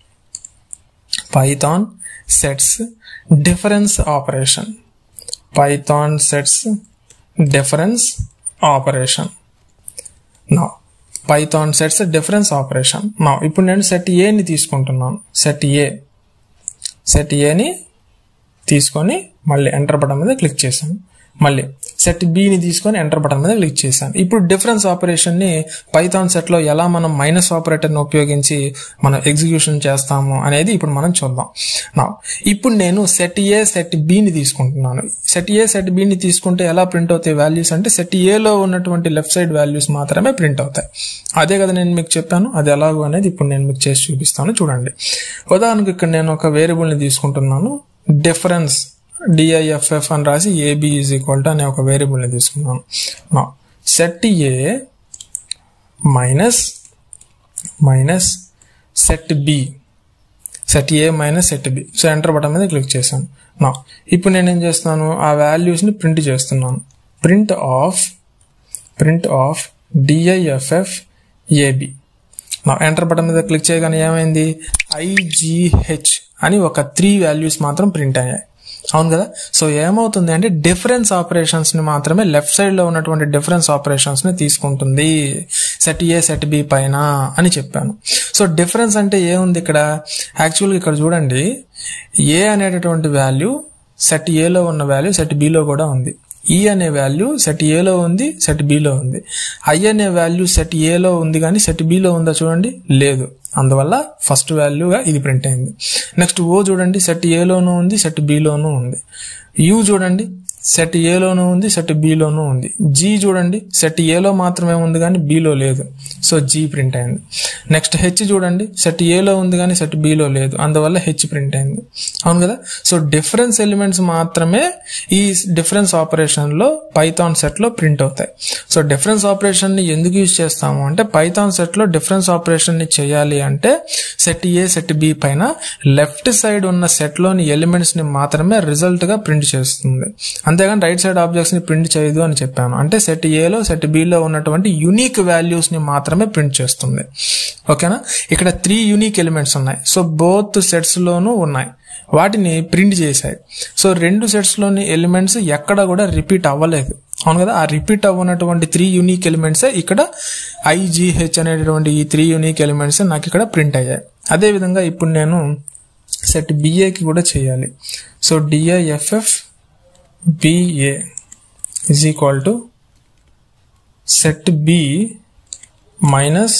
Python sets difference operation Python sets difference operation నా పైథాన్ సెట్స్ డిఫరెన్స్ ఆపరేషన్ నా ఇప్పుడు నేను సెట్ ఏని తీసుకుంటున్నాను సెట్ ఏ సెట్ ఏని తీసుకొని మళ్ళీ ఎంటర్ బటన్ మీద క్లిక్ చేశాను మళ్ళీ సెట్ బిని తీసుకొని ఎంటర్ బటన్ మీద క్లిక్ చేశాను ఇప్పుడు డిఫరెన్స్ ఆపరేషన్ ని పైథాన్ సెట్ లో ఎలా మనం మైనస్ ఆపరేటర్ని ఉపయోగించి మనం ఎగ్జిక్యూషన్ చేస్తాము అనేది ఇప్పుడు మనం చూద్దాం నా ఇప్పుడు నేను సెట్ ఏ సెట్ బిని తీసుకుంటున్నాను సెట్ ఏ సెట్ బిని తీసుకుంటే ఎలా ప్రింట్ అవుతాయి వాల్యూస్ అంటే సెట్ ఏలో ఉన్నటువంటి లెఫ్ట్ సైడ్ వాల్యూస్ మాత్రమే ప్రింట్ అవుతాయి అదే కదా నేను మీకు చెప్పాను అది ఎలాగో అనేది ఇప్పుడు నేను మీకు చేసి చూపిస్తాను చూడండి ఉదాహరణకు ఇక్కడ నేను ఒక వేరియబుల్ని తీసుకుంటున్నాను డిఫరెన్స్ డిఐఎఫ్ఎఫ్ అని రాసి ఏబి ఈజ్ ఈక్వల్ టు అనే ఒక వేరియబుల్ని తీసుకున్నాను set A minus minus set B set A minus set B so enter button మీద క్లిక్ చేశాను నా ఇప్పుడు నేను ఏం చేస్తున్నాను ఆ వాల్యూస్ని ప్రింట్ చేస్తున్నాను print of print of DIFF AB enter button మీద క్లిక్ చేయగానే ఏమైంది ఐజీహెచ్ అని ఒక త్రీ వాల్యూస్ మాత్రం ప్రింట్ అయ్యాయి అవును కదా సో ఏమవుతుంది అంటే డిఫరెన్స్ ఆపరేషన్స్ ని మాత్రమే లెఫ్ట్ సైడ్ లో ఉన్నటువంటి డిఫరెన్స్ ఆపరేషన్స్ ని తీసుకుంటుంది సెట్ ఏ సెట్ బి పైన అని చెప్పాను సో డిఫరెన్స్ అంటే ఏముంది ఇక్కడ యాక్చువల్గా ఇక్కడ చూడండి ఏ అనేటటువంటి వాల్యూ సెట్ ఏలో ఉన్న వాల్యూ సెట్ బిలో కూడా ఉంది ఈ అనే వాల్యూ సెట్ ఏలో ఉంది సెట్ బిలో ఉంది ఐ అనే వాల్యూ సెట్ ఏలో ఉంది కానీ సెట్ బిలో ఉందా చూడండి లేదు అందువల్ల ఫస్ట్ వాల్యూగా ఇది ప్రింట్ అయింది నెక్స్ట్ ఓ చూడండి సెట్ ఏలోనూ ఉంది సెట్ బిలోనూ ఉంది యూ చూడండి సెట్ ఏలోనూ ఉంది సెట్ బిలోనూ ఉంది జీ చూడండి సెట్ ఏలో మాత్రమే ఉంది కానీ బిలో లేదు సో జీ ప్రింట్ అయింది నెక్స్ట్ హెచ్ చూడండి సెట్ ఏలో ఉంది కానీ సెట్ బిలో లేదు అందువల్ల హెచ్ ప్రింట్ అయింది అవును కదా సో డిఫరెన్స్ ఎలిమెంట్స్ మాత్రమే ఈ డిఫరెన్స్ ఆపరేషన్ లో పైథాన్ సెట్ లో ప్రింట్ అవుతాయి సో డిఫరెన్స్ ఆపరేషన్ ని ఎందుకు యూజ్ చేస్తాము అంటే పైథాన్ సెట్ లో డిఫరెన్స్ ఆపరేషన్ ని చేయాలి అంటే సెట్ ఏ సెట్ బి పైన లెఫ్ట్ సైడ్ ఉన్న సెట్ లోని ఎలిమెంట్స్ ని మాత్రమే రిజల్ట్ గా ప్రింట్ చేస్తుంది అంతేగాని రైట్ సైడ్ ఆబ్జెక్ట్స్ ని ప్రింట్ చేయదు అని చెప్పాను అంటే సెట్ ఏలో సెట్ బిలో ఉన్నటువంటి యునిక్ వాల్యూస్ ని మాత్రమే ప్రింట్ చేస్తుంది ఓకేనా ఇక్కడ త్రీ యునిక్ ఎలిమెంట్స్ ఉన్నాయి సో బోత్ సెట్స్ లోనూ ఉన్నాయి వాటిని ప్రింట్ చేశాయి సో రెండు సెట్స్ లోని ఎలిమెంట్స్ ఎక్కడ కూడా రిపీట్ అవ్వలేదు అవును కదా ఆ రిపీట్ అవ్వనటువంటి త్రీ యూనిక్ ఎలిమెంట్స్ ఇక్కడ ఐజీహెచ్ అనేటటువంటి ఈ త్రీ యూనిక్ ఎలిమెంట్స్ నాకు ఇక్కడ ప్రింట్ అయ్యాయి అదే విధంగా ఇప్పుడు నేను సెట్ బిఏకి కూడా చేయాలి so DIFF BA is equal to set B minus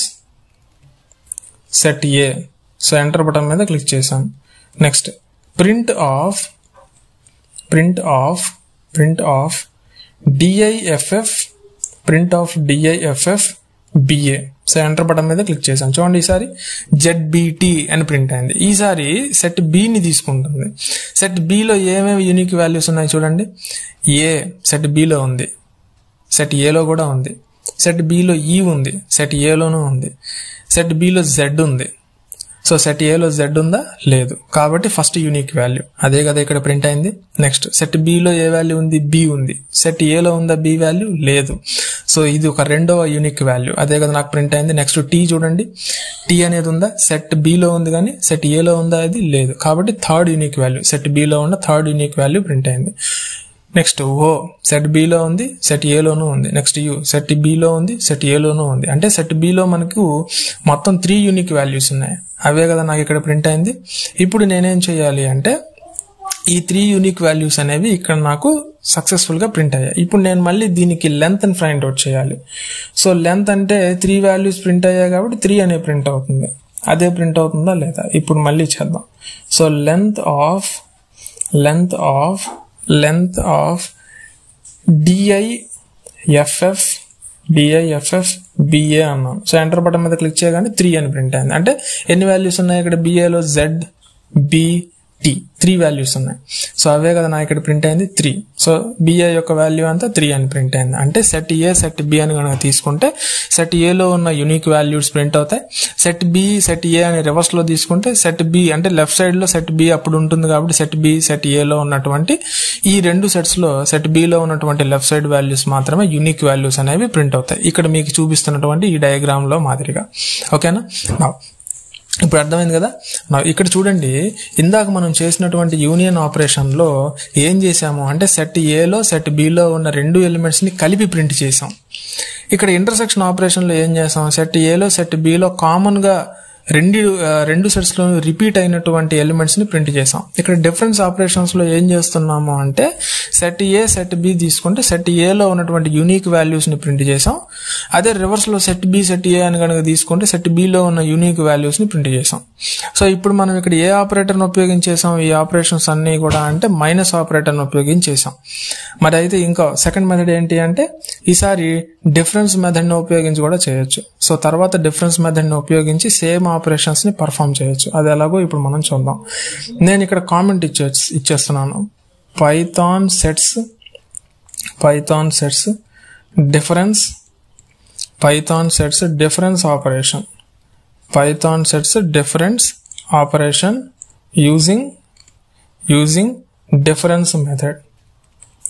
set A so enter button మీద క్లిక్ చేశాను next print of print of print of DIFF print of DIFF BA so enter button మీద click చేశాను చూడండి ఈసారి జెడ్బిటి అని print అయింది ఈసారి set బిని తీసుకుంటుంది సెట్ బిలో ఏమేమి యూనిక్ వాల్యూస్ ఉన్నాయి చూడండి ఏ సెట్ బిలో ఉంది సెట్ ఏలో కూడా ఉంది సెట్ బిలో ఈ ఉంది సెట్ ఏలోనూ ఉంది సెట్ బిలో జెడ్ ఉంది సో సెట్ ఏలో జెడ్ ఉందా లేదు కాబట్టి ఫస్ట్ యూనిక్ వాల్యూ అదే కదా ఇక్కడ ప్రింట్ అయింది నెక్స్ట్ సెట్ బిలో ఏ వాల్యూ ఉంది బి ఉంది సెట్ ఏలో ఉందా బి వాల్యూ లేదు సో ఇది ఒక రెండవ యూనిక్ వాల్యూ అదే కదా నాకు ప్రింట్ అయింది నెక్స్ట్ టీ చూడండి టీ అనేది ఉందా సెట్ బిలో ఉంది కానీ సెట్ ఏలో ఉందా అది లేదు కాబట్టి థర్డ్ యూనిక్ వాల్యూ సెట్ బిలో ఉన్న థర్డ్ యూనిక్ వాల్యూ ప్రింట్ అయింది నెక్స్ట్ ఓ సెట్ బిలో ఉంది సెట్ ఏలోనూ ఉంది నెక్స్ట్ యూ సెట్ బిలో ఉంది సెట్ ఏలోనూ ఉంది అంటే సెట్ బిలో మనకు మొత్తం త్రీ యూనిక్ వాల్యూస్ ఉన్నాయి అవే కదా నాకు ఇక్కడ ప్రింట్ అయింది ఇప్పుడు నేనేం చేయాలి అంటే ఈ త్రీ యూనిక్ వాల్యూస్ అనేవి ఇక్కడ నాకు సక్సెస్ఫుల్ గా ప్రింట్ అయ్యాయి ఇప్పుడు నేను మళ్ళీ దీనికి లెంత్ అని ఫైండ్ అవుట్ చేయాలి సో లెంత్ అంటే త్రీ వాల్యూస్ ప్రింట్ అయ్యాయి కాబట్టి త్రీ అనే ప్రింట్ అవుతుంది అదే ప్రింట్ అవుతుందా లేదా ఇప్పుడు మళ్ళీ చేద్దాం so length of length of length of DIFF DIFF BA అన్నాం సో ఎంటర్ బటన్ మీద క్లిక్ చేయగానే త్రీ అని ప్రింట్ అయింది అంటే ఎన్ని వాల్యూస్ ఉన్నాయి ఇక్కడ బిఏలో Z B T three values ఉన్నాయి సో అవే కదా నా ఇక్కడ ప్రింట్ అయింది త్రీ సో బిఏ యొక్క వాల్యూ అంతా త్రీ అని ప్రింట్ అయింది అంటే సెట్ ఏ సెట్ బి అని కనుక తీసుకుంటే సెట్ ఏలో ఉన్న యూనిక్ వాల్యూస్ ప్రింట్ అవుతాయి సెట్ బి సెట్ ఏ అని రివర్స్ లో తీసుకుంటే సెట్ బి అంటే లెఫ్ట్ సైడ్ లో సెట్ బి అప్పుడు ఉంటుంది కాబట్టి సెట్ బి సెట్ ఏలో ఉన్నటువంటి ఈ రెండు సెట్స్ లో సెట్ బిలో ఉన్నటువంటి లెఫ్ట్ సైడ్ వాల్యూస్ మాత్రమే యూనిక్ వాల్యూస్ అనేవి ప్రింట్ అవుతాయి ఇక్కడ మీకు చూపిస్తున్నటువంటి ఈ డయాగ్రామ్ లో మాదిరిగా ఓకేనా నా ఇప్పుడు అర్థమైంది కదా నా ఇక్కడ చూడండి ఇందాక మనం చేసినటువంటి యూనియన్ ఆపరేషన్ లో ఏం చేసాము అంటే సెట్ ఏలో సెట్ బిలో ఉన్న రెండు ఎలిమెంట్స్ ని కలిపి ప్రింట్ చేసాం ఇక్కడ ఇంటర్సెక్షన్ ఆపరేషన్ లో ఏం చేసాం సెట్ ఏలో సెట్ బిలో కామన్ గా రెండు ఆ, రెండు సెట్స్ లో రిపీట్ అయినటువంటి ఎలిమెంట్స్ ని ప్రింట్ చేసాం ఇక్కడ డిఫరెన్స్ ఆపరేషన్స్ లో ఏం చేస్తున్నాము అంటే సెట్ ఏ సెట్ బి తీసుకుంటే సెట్ ఏలో ఉన్నటువంటి యూనిక్ వాల్యూస్ ని ప్రింట్ చేసాం అదే రివర్స్ లో సెట్ బి సెట్ ఏ అని కనుక తీసుకుంటే సెట్ బిలో ఉన్న యూనిక్ వాల్యూస్ ని ప్రింట్ చేసాం సో ఇప్పుడు మనం ఇక్కడ ఏ ఆపరేటర్ ని ఉపయోగించేసాం ఈ ఆపరేషన్స్ అన్ని కూడా అంటే మైనస్ ఆపరేటర్ ని ఉపయోగించేసాం మరి అయితే ఇంకా సెకండ్ మెథడ్ ఏంటి అంటే ఈసారి డిఫరెన్స్ మెథడ్ ని ఉపయోగించి కూడా చేయొచ్చు సో తర్వాత డిఫరెన్స్ మెథడ్ ని ఉపయోగించి సేమ్ ఆపరేషన్స్ ని పర్ఫామ్ చేయొచ్చు అది ఎలాగో ఇప్పుడు మనం చూద్దాం నేను ఇక్కడ కామెంట్ ఇచ్చే ఇచ్చేస్తున్నాను Python sets Python sets difference Python sets difference operation Python sets difference operation using using difference method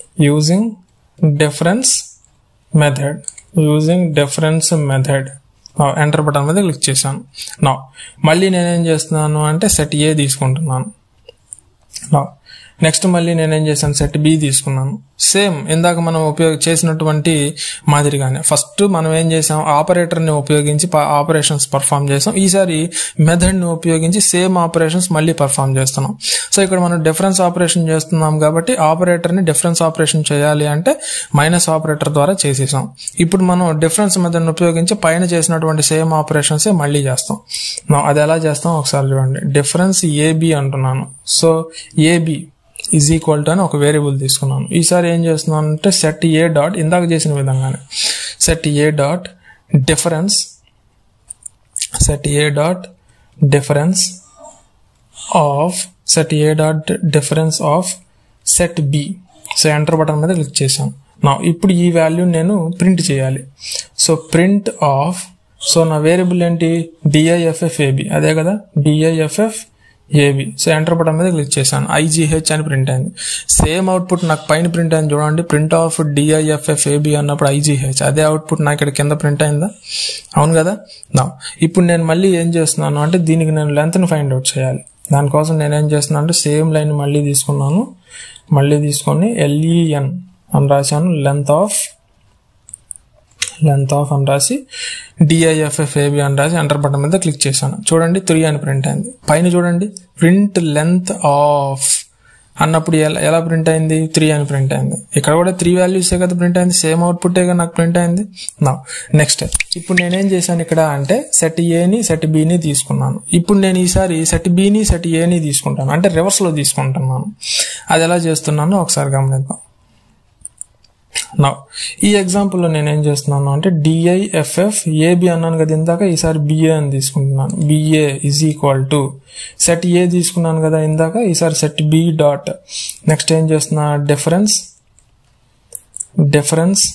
using difference method using difference method enter button మీద క్లిక్ చేశాను నా మళ్ళీ నేనేం చేస్తున్నాను అంటే సెట్ ఏ తీసుకుంటున్నాను నా నెక్స్ట్ మళ్ళీ నేనేం చేశాను సెట్ బి తీసుకున్నాను సేమ్ ఇందాక మనం ఉపయోగ చేసినటువంటి మాదిరిగానే ఫస్ట్ మనం ఏం చేసాం ఆపరేటర్ని ఉపయోగించి ఆపరేషన్స్ పర్ఫామ్ చేసాం ఈసారి మెథడ్ని ఉపయోగించి సేమ్ ఆపరేషన్స్ మళ్ళీ పర్ఫామ్ చేస్తున్నాం సో ఇక్కడ మనం డిఫరెన్స్ ఆపరేషన్ చేస్తున్నాం కాబట్టి ఆపరేటర్ని డిఫరెన్స్ ఆపరేషన్ చేయాలి అంటే మైనస్ ఆపరేటర్ ద్వారా చేసేసాం ఇప్పుడు మనం డిఫరెన్స్ మెథడ్ని ఉపయోగించి పైన చేసినటువంటి సేమ్ ఆపరేషన్సే మళ్ళీ చేస్తాం మనం అది ఎలా చేస్తాం ఒకసారి చూడండి డిఫరెన్స్ ఏబి అంటున్నాను so AB is equal to అని ఒక వేరియబుల్ తీసుకున్నాను ఈసారి ఏం చేస్తున్నాను అంటే సెట్ ఏ డాట్ ఇందాక చేసిన విధంగానే set A dot difference set A dot difference of set A dot difference of set B so enter button మీద క్లిక్ చేశాను నా ఇప్పుడు ఈ వాల్యూ నేను ప్రింట్ చేయాలి సో ప్రింట్ ఆఫ్ సో నా వేరియబుల్ ఏంటి డిఐఎఫ్ఎఫ్ ఏబి అదే కదా DIFF AB so enter button మీద క్లిక్ చేశాను ఐజీహెచ్ అని ప్రింట్ అయింది సేమ్ అవుట్పుట్ నాకు పైన ప్రింట్ అయింది చూడండి ప్రింట్ ఆఫ్ డిఐఎఫ్ఎఫ్ ఏబి అన్నప్పుడు ఐజీహెచ్ అదే అవుట్పుట్ నాకు ఇక్కడ కింద ప్రింట్ అయిందా అవును కదా నా ఇప్పుడు నేను మళ్ళీ ఏం చేస్తున్నాను అంటే దీనికి నేను లెంత్ని ఫైండ్ అవుట్ చేయాలి దానికోసం నేను ఏం చేస్తున్నాను అంటే సేమ్ లైన్ మళ్ళీ తీసుకున్నాను మళ్ళీ తీసుకొని ఎల్ఈఎన్ అని రాశాను లెంత్ ఆఫ్ లెంత్ ఆఫ్ అని రాసి డిఐఎఫ్ఎఫ్ ఏబి అని రాసి ఎంటర్ బటన్ మీద క్లిక్ చేశాను చూడండి త్రీ అని ప్రింట్ అయింది పైన చూడండి ప్రింట్ లెంత్ ఆఫ్ అన్నప్పుడు ఎలా ఎలా ప్రింట్ అయింది త్రీ అని ప్రింట్ అయింది ఇక్కడ కూడా త్రీ వాల్యూసే కదా ప్రింట్ అయింది సేమ్ అవుట్పుట్గా నాకు ప్రింట్ అయింది నా నెక్స్ట్ ఇప్పుడు నేనేం చేశాను ఇక్కడ అంటే సెట్ ఏని సెట్ బిని తీసుకున్నాను ఇప్పుడు నేను ఈసారి సెట్ బిని సెట్ ఏని తీసుకుంటాను అంటే రివర్స్లో తీసుకుంటున్నాను అది ఎలా చేస్తున్నానో ఒకసారి గమనిద్దాం నా ఈ ఎగ్జాంపుల్లో నేను ఏం చేస్తున్నాను అంటే డిఐఎఫ్ఎఫ్ ఏబి అన్నాను కదా ఇందాక ఈసారి బిఏ అని తీసుకుంటున్నాను BA is equal to set A తీసుకున్నాను కదా ఇందాక ఈసారి సెట్ బి డాట్ నెక్స్ట్ ఏం చేస్తున్నా difference difference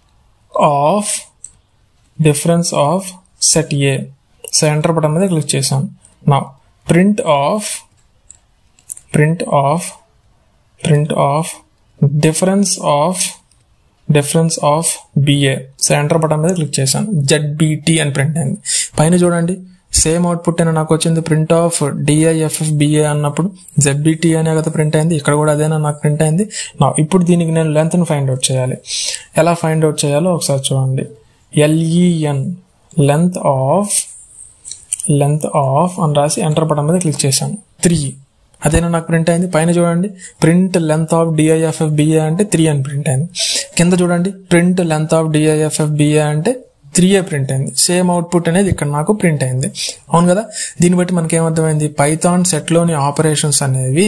of difference of set A so enter button మీద క్లిక్ చేశాను నా print of print of print of difference of difference of BA so enter button మీద క్లిక్ చేశాను జెడ్బిటి అని print అయింది పైన చూడండి సేమ్ అవుట్పుట్ అయినా నాకు వచ్చింది ప్రింట్ ఆఫ్ డిఐఎఫ్ఎఫ్ బిఏ అన్నప్పుడు జెడ్బిటి అనే కదా ప్రింట్ అయింది ఇక్కడ కూడా అదేనా నాకు ప్రింట్ అయింది నా ఇప్పుడు దీనికి నేను లెంత్ని ఫైండ్ అవుట్ చేయాలి ఎలా ఫైండ్ అవుట్ చేయాలో ఒకసారి చూడండి L E N length of length of అని రాసి ఎంటర్ బటన్ మీద క్లిక్ చేశాను త్రీ అదేనా నాకు ప్రింట్ అయింది పైన చూడండి print length of DIFF B A అంటే త్రీ అని ప్రింట్ అయింది కింద చూడండి print length of DIFF B A అంటే త్రీ ఏ ప్రింట్ అయింది సేమ్ అవుట్పుట్ అనేది ఇక్కడ నాకు ప్రింట్ అయింది అవును కదా దీన్ని బట్టి మనకి ఏమర్థమైంది పైథాన్ సెట్లోని ఆపరేషన్స్ అనేవి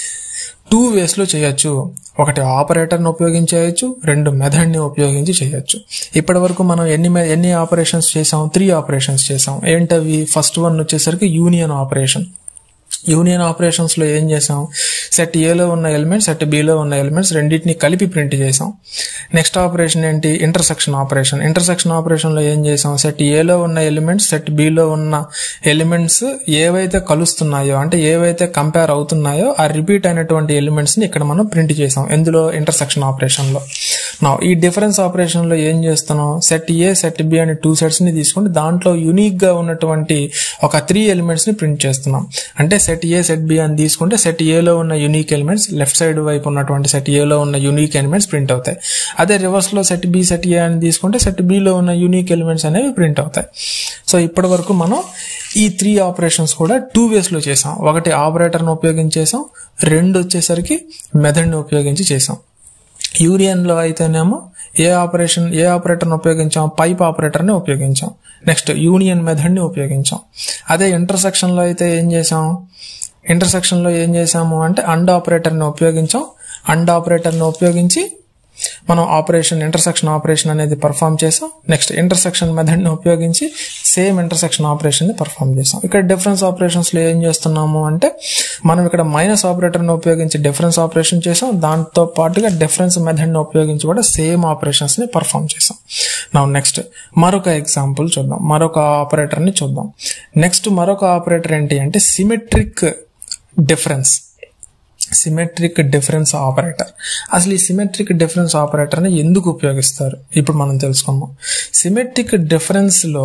టూ వేస్లో చేయొచ్చు ఒకటి ఆపరేటర్ని ఉపయోగించేయచ్చు రెండు మెథడ్ని ఉపయోగించి చేయొచ్చు ఇప్పటి వరకు మనం ఎన్ని ఎన్ని ఆపరేషన్స్ చేసాం త్రీ ఆపరేషన్స్ చేసాం ఏంటవి ఫస్ట్ వన్ వచ్చేసరికి యూనియన్ ఆపరేషన్ యూనియన్ ఆపరేషన్స్ లో ఏం చేసాం సెట్ ఏలో ఉన్న ఎలిమెంట్స్ సెట్ బిలో ఉన్న ఎలిమెంట్స్ రెండింటిని కలిపి ప్రింట్ చేసాం నెక్స్ట్ ఆపరేషన్ ఏంటి ఇంటర్సెక్షన్ ఆపరేషన్ ఇంటర్సెక్షన్ ఆపరేషన్ లో ఏం చేసాం సెట్ ఏలో ఉన్న ఎలిమెంట్స్ సెట్ బిలో ఉన్న ఎలిమెంట్స్ ఏవైతే కలుస్తున్నాయో అంటే ఏవైతే కంపేర్ అవుతున్నాయో ఆ రిపీట్ అయినటువంటి ఎలిమెంట్స్ ని ఇక్కడ మనం ప్రింట్ చేసాం ఎందులో ఇంటర్సెక్షన్ ఆపరేషన్ లో నా ఈ డిఫరెన్స్ ఆపరేషన్ లో ఏం చేస్తున్నాం సెట్ ఏ సెట్ బి అనే టూ సెట్స్ ని తీసుకుంటే దాంట్లో యూనిక్ గా ఉన్నటువంటి ఒక త్రీ ఎలిమెంట్స్ ని ప్రింట్ చేస్తున్నాం అంటే సెట్ ఏ సెట్ బి అని తీసుకుంటే సెట్ ఏలో ఉన్న యూనిక్ ఎలిమెంట్స్ లెఫ్ట్ సైడ్ వైపు ఉన్నటువంటి సెట్ ఏలో ఉన్న యూనిక్ ఎలిమెంట్స్ ప్రింట్ అవుతాయి అదే రివర్స్ లో సెట్ బి సెట్ ఏ అని తీసుకుంటే సెట్ బిలో ఉన్న యూనిక్ ఎలిమెంట్స్ అనేవి ప్రింట్ అవుతాయి సో ఇప్పటి వరకు మనం ఈ త్రీ ఆపరేషన్స్ కూడా టూ వేస్ లో చేసాం ఒకటి ఆపరేటర్ని ఉపయోగించేసాం రెండు వచ్చేసరికి మెథడ్ని ఉపయోగించి చేసాం యూనియన్లో అయితేనేమో ఏ ఆపరేషన్ ఏ ఆపరేటర్ని ఉపయోగించాం పైప్ ఆపరేటర్ని ఉపయోగించాం నెక్స్ట్ యూనియన్ మెథడ్ని ఉపయోగించాం అదే ఇంటర్సెక్షన్లో అయితే ఏం చేసాం ఇంటర్సెక్షన్లో ఏం చేసాము అంటే అండ్ ఆపరేటర్ని ఉపయోగించాం అండ్ ఆపరేటర్ని ఉపయోగించి మనం ఆపరేషన్ ఇంటర్సెక్షన్ ఆపరేషన్ అనేది పర్ఫామ్ చేసాం నెక్స్ట్ ఇంటర్సెక్షన్ మెథడ్ని ఉపయోగించి సేమ్ ఇంటర్సెక్షన్ ఆపరేషన్ని పర్ఫామ్ చేసాం ఇక్కడ డిఫరెన్స్ ఆపరేషన్స్లో ఏం చేస్తున్నాము అంటే మనం ఇక్కడ మైనస్ ఆపరేటర్ని ఉపయోగించి డిఫరెన్స్ ఆపరేషన్ చేసాం దాంతో పాటుగా డిఫరెన్స్ మెథడ్ని ఉపయోగించి కూడా సేమ్ ఆపరేషన్స్ని పర్ఫామ్ చేసాం నా నెక్స్ట్ మరొక ఎగ్జాంపుల్ చూద్దాం మరొక ఆపరేటర్ని చూద్దాం నెక్స్ట్ మరొక ఆపరేటర్ ఏంటి అంటే symmetric difference symmetric difference operator అసలు ఈ సిమెట్రిక్ డిఫరెన్స్ ఆపరేటర్ని ఎందుకు ఉపయోగిస్తారు ఇప్పుడు మనం తెలుసుకుందాం సిమెట్రిక్ డిఫరెన్స్లో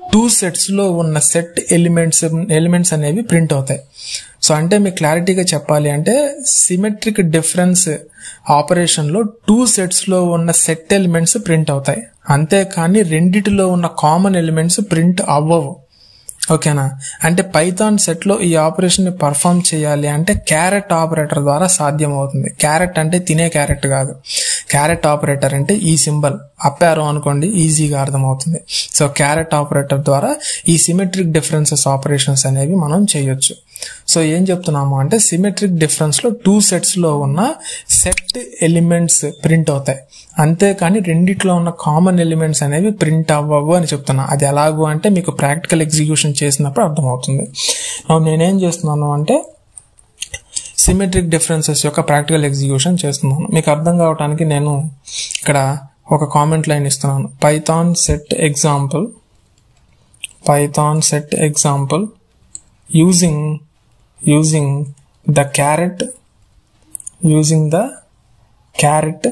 టూ సెట్స్లో ఉన్న సెట్ ఎలిమెంట్స్ ఎలిమెంట్స్ అనేవి ప్రింట్ అవుతాయి సో అంటే మీకు క్లారిటీగా చెప్పాలి అంటే సిమెట్రిక్ డిఫరెన్స్ ఆపరేషన్లో టూ సెట్స్లో ఉన్న సెట్ ఎలిమెంట్స్ ప్రింట్ అవుతాయి అంతేకాని రెండిటిలో ఉన్న కామన్ ఎలిమెంట్స్ ప్రింట్ అవ్వవు ఓకేనా అంటే పైథాన్ సెట్లో ఈ ఆపరేషన్ ని పర్ఫామ్ చేయాలి అంటే క్యారెట్ ఆపరేటర్ ద్వారా సాధ్యం అవుతుంది క్యారెట్ అంటే తినే క్యారెట్ కాదు క్యారెట్ ఆపరేటర్ అంటే ఈ సింబల్ అప్పారో అనుకోండి ఈజీగా అర్థమవుతుంది సో క్యారెట్ ఆపరేటర్ ద్వారా ఈ సిమెట్రిక్ డిఫరెన్సెస్ ఆపరేషన్స్ అనేవి మనం చేయొచ్చు సో ఏం చెప్తున్నాము అంటే సిమెట్రిక్ డిఫరెన్స్ లో టూ సెట్స్ లో ఉన్న సెట్ ఎలిమెంట్స్ ప్రింట్ అవుతాయి అంతేకాని రెండిట్లో ఉన్న కామన్ ఎలిమెంట్స్ అనేవి ప్రింట్ అవ్వవు అని చెప్తున్నా అది ఎలాగూ అంటే మీకు ప్రాక్టికల్ ఎగ్జిక్యూషన్ చేసినప్పుడు అర్థమవుతుంది నేనేం చేస్తున్నాను అంటే సిమెట్రిక్ డిఫరెన్సెస్ యొక్క ప్రాక్టికల్ ఎగ్జిక్యూషన్ చేస్తున్నాను మీకు అర్థం కావడానికి నేను ఇక్కడ ఒక కామెంట్ లైన్ ఇస్తున్నాను Python set example Python set example using using the caret using the caret